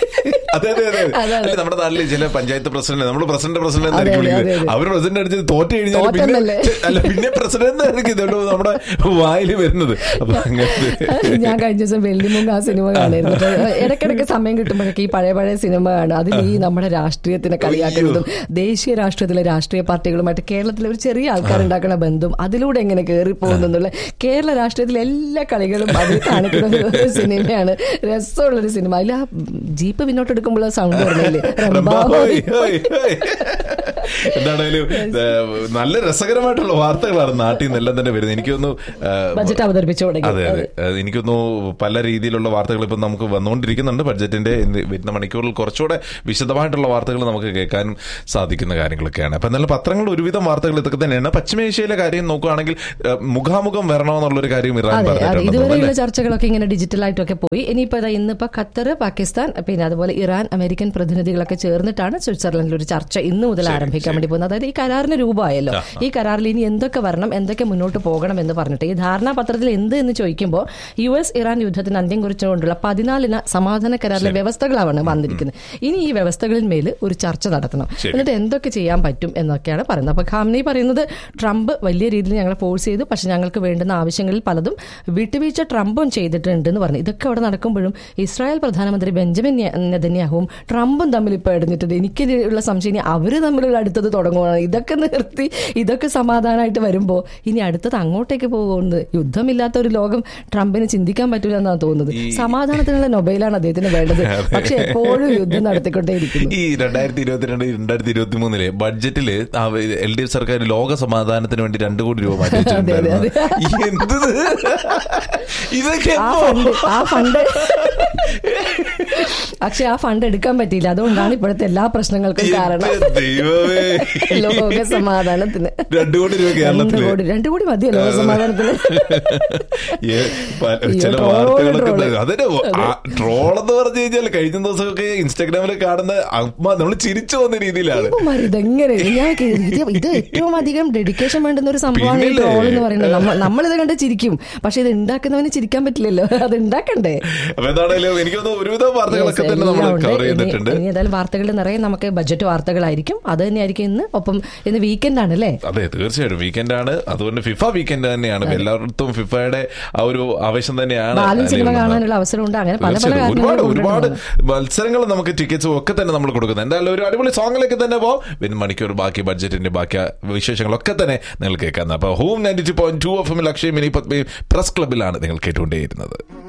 അതെ അതെ അതെ അതെ, അതെ. അല്ല നമ്മുടെ നാട്ടില് ചില പഞ്ചായത്ത് പ്രസിഡന്റ് നമ്മുടെ പ്രസിഡന്റ് പ്രസിഡന്റ് അതെ, എന്നായിരിക്കും അതെ, വിളിക്കുന്നത് അതെ. അവര് പ്രസിഡന്റ് അടിച്ച് തോറ്റ് കഴിഞ്ഞാൽ പിന്നെ തോറ്റെന്നല്ലേ? അല്ല പിന്നെ പ്രസിഡന്റ് ആയിരിക്കും ഇതുകൊണ്ട് നമ്മുടെ വായിൽ വരുന്നത് അപ്പൊ അങ്ങനത്തെ ഞാൻ കഴിഞ്ഞ ദിവസം വെള്ളിമുങ്ങ ആ സിനിമ കാണായിരുന്നു അപ്പൊ ഇടയ്ക്കിടയ്ക്ക് സമയം കിട്ടുമ്പോഴൊക്കെ ഈ പഴയ പഴയ സിനിമ കാണും അതിൽ ഈ നമ്മുടെ രാഷ്ട്രീയത്തിനെ കളിയാക്കുന്നതും ദേശീയ രാഷ്ട്രീയത്തിലെ രാഷ്ട്രീയ പാർട്ടികളുമായിട്ട് കേരളത്തിലെ ഒരു ചെറിയ ആൾക്കാരുണ്ടാക്കുന്ന ബന്ധം അതിലൂടെ എങ്ങനെ കയറി പോകുന്നുള്ള കേരള രാഷ്ട്രീയത്തിലെ എല്ലാ കളികളും അതിൽ കാണിക്കുന്ന ഒരു സിനിമയാണ് രസമുള്ളൊരു സിനിമ അതിൽ ആ ജീപ്പ് പിന്നോട്ടെടുക്കുമ്പോൾ സൗണ്ട് പറഞ്ഞില്ലേ ഹോയ്, ഹോയ്, ഹോയ്. എന്താണേലും ഏ, നല്ല രസകരമായിട്ടുള്ള വാർത്തകളാണ് നാട്ടിൽ നിന്നെല്ലാം തന്നെ വരുന്നത് എനിക്കൊന്നു ബജറ്റ് അവതരിപ്പിച്ചു തുടങ്ങി അതെ അതെ അത് എനിക്കൊന്നു പല രീതിയിലുള്ള വാർത്തകൾ ഇപ്പം നമുക്ക് വന്നുകൊണ്ടിരിക്കുന്നുണ്ട് ബഡ്ജറ്റിന്റെ ഇന്ന് വരുന്ന മണിക്കൂറിൽ കുറച്ചുകൂടെ വിശദമായിട്ടുള്ള വാർത്തകൾ നമുക്ക് കേൾക്കാനും സാധിക്കുന്ന കാര്യങ്ങളൊക്കെയാണ് അപ്പൊ എന്നാലും പത്രങ്ങളിൽ ഒരുവിധം വാർത്തകൾ ഇതൊക്കെ തന്നെയാണ് പശ്ചിമേഷ്യയിലെ കാര്യം നോക്കുകയാണെങ്കിൽ ഏ, മുഖാമുഖം വരണമെന്നുള്ളൊരു കാര്യം ഇറാൻ അതെ അതെ പറഞ്ഞിട്ടുണ്ടെന്ന് ഇതുവരെയുള്ള തോന്നുന്നു, ചർച്ചകളൊക്കെ ഇങ്ങനെ ഡിജിറ്റലായിട്ടൊക്കെ പോയി ഇനിയിപ്പോ ഇതാ ഇന്നിപ്പോ ഖത്തർ പാകിസ്ഥാൻ പിന്നെ അതുപോലെ ഇറാൻ അമേരിക്കൻ പ്രതിനിധികളൊക്കെ ചേർന്നിട്ടാണ് സ്വിറ്റ്സർലൻഡിൽ ഒരു ചർച്ച ഇന്ന് മുതൽ ആരംഭിക്കാൻ വേണ്ടി പോകുന്നത് അതായത് ഈ കരാറിന് രൂപമായല്ലോ ഈ കരാറിൽ ഇനി എന്തൊക്കെ വരണം എന്തൊക്കെ മുന്നോട്ട് പോകണം എന്ന് പറഞ്ഞിട്ട് ഈ ധാരണാപത്രത്തിൽ എന്ത് എന്ന് ചോദിക്കുമ്പോൾ യു എസ് ഇറാൻ യുദ്ധത്തിന് അന്ത്യം കുറിച്ചുകൊണ്ടുള്ള പതിനാലിന സമാധാന കരാറിലെ വ്യവസ്ഥകളാണ് വന്നിരിക്കുന്നത് ഇനി ഈ വ്യവസ്ഥകളിൽ മേൽ ഒരു ചർച്ച നടത്തണം ശരി. എന്നിട്ട് എന്തൊക്കെ ചെയ്യാൻ പറ്റും എന്നൊക്കെയാണ് പറയുന്നത് അപ്പൊ ഖാംനി പറയുന്നത് ട്രംപ് വലിയ രീതിയിൽ ഞങ്ങളെ ഫോഴ്സ് ചെയ്തു പക്ഷെ ഞങ്ങൾക്ക് വേണ്ടുന്ന ആവശ്യങ്ങളിൽ പലതും വിട്ടുവീഴ്ച ട്രംപും ചെയ്തിട്ടുണ്ട് എന്ന് പറഞ്ഞു ഇതൊക്കെ അവിടെ നടക്കുമ്പോഴും ഇസ്രായേൽ പ്രധാനമന്ത്രി ബെഞ്ചമിൻ നെ- നെതന്യാഹുവും ട്രംപും തമ്മിൽ ഇപ്പോൾ ഇടഞ്ഞിട്ടുണ്ട് എനിക്ക് ഉള്ള സംശയം ഇനി അവര് തമ്മിലുള്ള അടുത്തത് തുടങ്ങുകയാണ് ഇതൊക്കെ നിർത്തി ഇതൊക്കെ സമാധാനമായിട്ട് വരുമ്പോൾ ഇനി അടുത്തത് അങ്ങോട്ടേക്ക് പോകുന്നത് യുദ്ധമില്ലാത്ത ഒരു ലോകം ട്രംപിന് ചിന്തിക്കാൻ പറ്റില്ല എന്നാണ് തോന്നുന്നത് സമാധാനത്തിനുള്ള നൊബൈലാണ് അദ്ദേഹത്തിന് വേണ്ടത് പക്ഷെ എപ്പോഴും യുദ്ധം നടത്തിക്കൊണ്ടേയിരിക്കുന്നു ഈ രണ്ടായിരത്തി ഇരുപത്തിരണ്ട് രണ്ടായിരത്തി ഇരുപത്തി മൂന്നിലെ ബഡ്ജറ്റില് എൽ ഡി എഫ് സർക്കാർ ലോക സമാധാനത്തിന് വേണ്ടി രണ്ടു കോടി രൂപ മാറ്റി വെച്ചിട്ടുണ്ടായിരുന്നു അതെ, ഈ എന്തത് ഇതൊക്കെ ആ എപ്പോ? ഫണ്ട് ആ ഫണ്ട് പക്ഷെ ആ ഫണ്ട് എടുക്കാൻ പറ്റിയില്ല അതുകൊണ്ടാണ് ഇപ്പോഴത്തെ എല്ലാ പ്രശ്നങ്ങൾക്കും കാരണം എന്റെ ദൈവമേ ലോക സമാധാനത്തിന് രണ്ടു കോടി രൂപ രണ്ട് കേരളത്തില് കോടി രണ്ടു കോടി മതിയോ ലോക സമാധാനത്തിന് ഏ, പ- ചില ട്രോള്, വാർത്തകളൊക്കെ ട്രോള്. അതിന് ട്രോൾ എന്ന് പറഞ്ഞു കഴിഞ്ഞാൽ കഴിഞ്ഞ ദിവസമൊക്കെ ഇൻസ്റ്റാഗ്രാമിൽ കാണുന്ന അമ്മ നമ്മൾ ചിരിച്ചു പോകുന്ന രീതിയിലാണ് ഇവന്മാര് ഇതെങ്ങനെ ഞാൻ കേ- ഇത് ഇത് ഏറ്റവും അധികം ഡെഡിക്കേഷൻ വേണ്ടുന്ന ഒരു സംഭവമാണ് ഈ പിന്നില്ലേ? ട്രോൾ എന്ന് പറയുന്നത് നമ്മ- നമ്മളിത് കണ്ട് ചിരിക്കും പക്ഷെ ഇത് ഉണ്ടാക്കുന്നവന് ചിരിക്കാൻ പറ്റില്ലല്ലോ അത് ഉണ്ടാക്കണ്ടേ അപ്പൊ എന്താണേലും എനിക്ക് തോന്നുന്നു ഒരുവിധം വാർത്തകളൊക്കെ Yes, തന്നെ നമ്മൾ എല്ലാം ഉണ്ട്. കവർ ഇനി- ചെയ്തിട്ടുണ്ട് ഇനി ഏതായാലും വാർത്തകളുടെ നിറയെ നമുക്ക് ബഡ്ജറ്റ് വാർത്തകളായിരിക്കും അത് തന്നെയായിരിക്കും ഇന്ന് ഒപ്പം ഇന്ന് വീക്കെൻഡ് ആണ് അല്ലേ അതെ തീർച്ചയായിട്ടും വീക്കെൻഡ് ആണ് അതുകൊണ്ട് ഫിഫ വീക്കെൻഡ് തന്നെയാണ് എല്ലായിടത്തും ഫിഫയുടെ ആ ഒരു ആവേശം തന്നെയാണ് ബാലൻ സിനിമ അലയുന്നത്. കാണാനുള്ള അവസരമുണ്ട് അങ്ങനെ പല പല തീർച്ചയായും. ഒരുപാട് കാര്യങ്ങളും ഒരുപാട് കൊണ്ടുവരുന്നതാണ്. മത്സരങ്ങൾ നമുക്ക് ടിക്കറ്റ്സും ഒക്കെ തന്നെ നമ്മൾ കൊടുക്കുന്നത് എന്തായാലും ഒരു അടിപൊളി സോങ്ങിലേക്ക് തന്നെ പോകാം പിന്നെ മണിക്കൂർ ബാക്കി ബഡ്ജറ്റിന്റെ ബാക്കി വിശേഷങ്ങളൊക്കെ തന്നെ നിങ്ങൾ കേൾക്കുന്നത് അപ്പൊ home ninety two point two F M ലക്ഷ്യം മിനി പത്മയും പ്രസ് ക്ലബിലാണ് നിങ്ങൾ കേട്ടുകൊണ്ടേയിരുന്നത്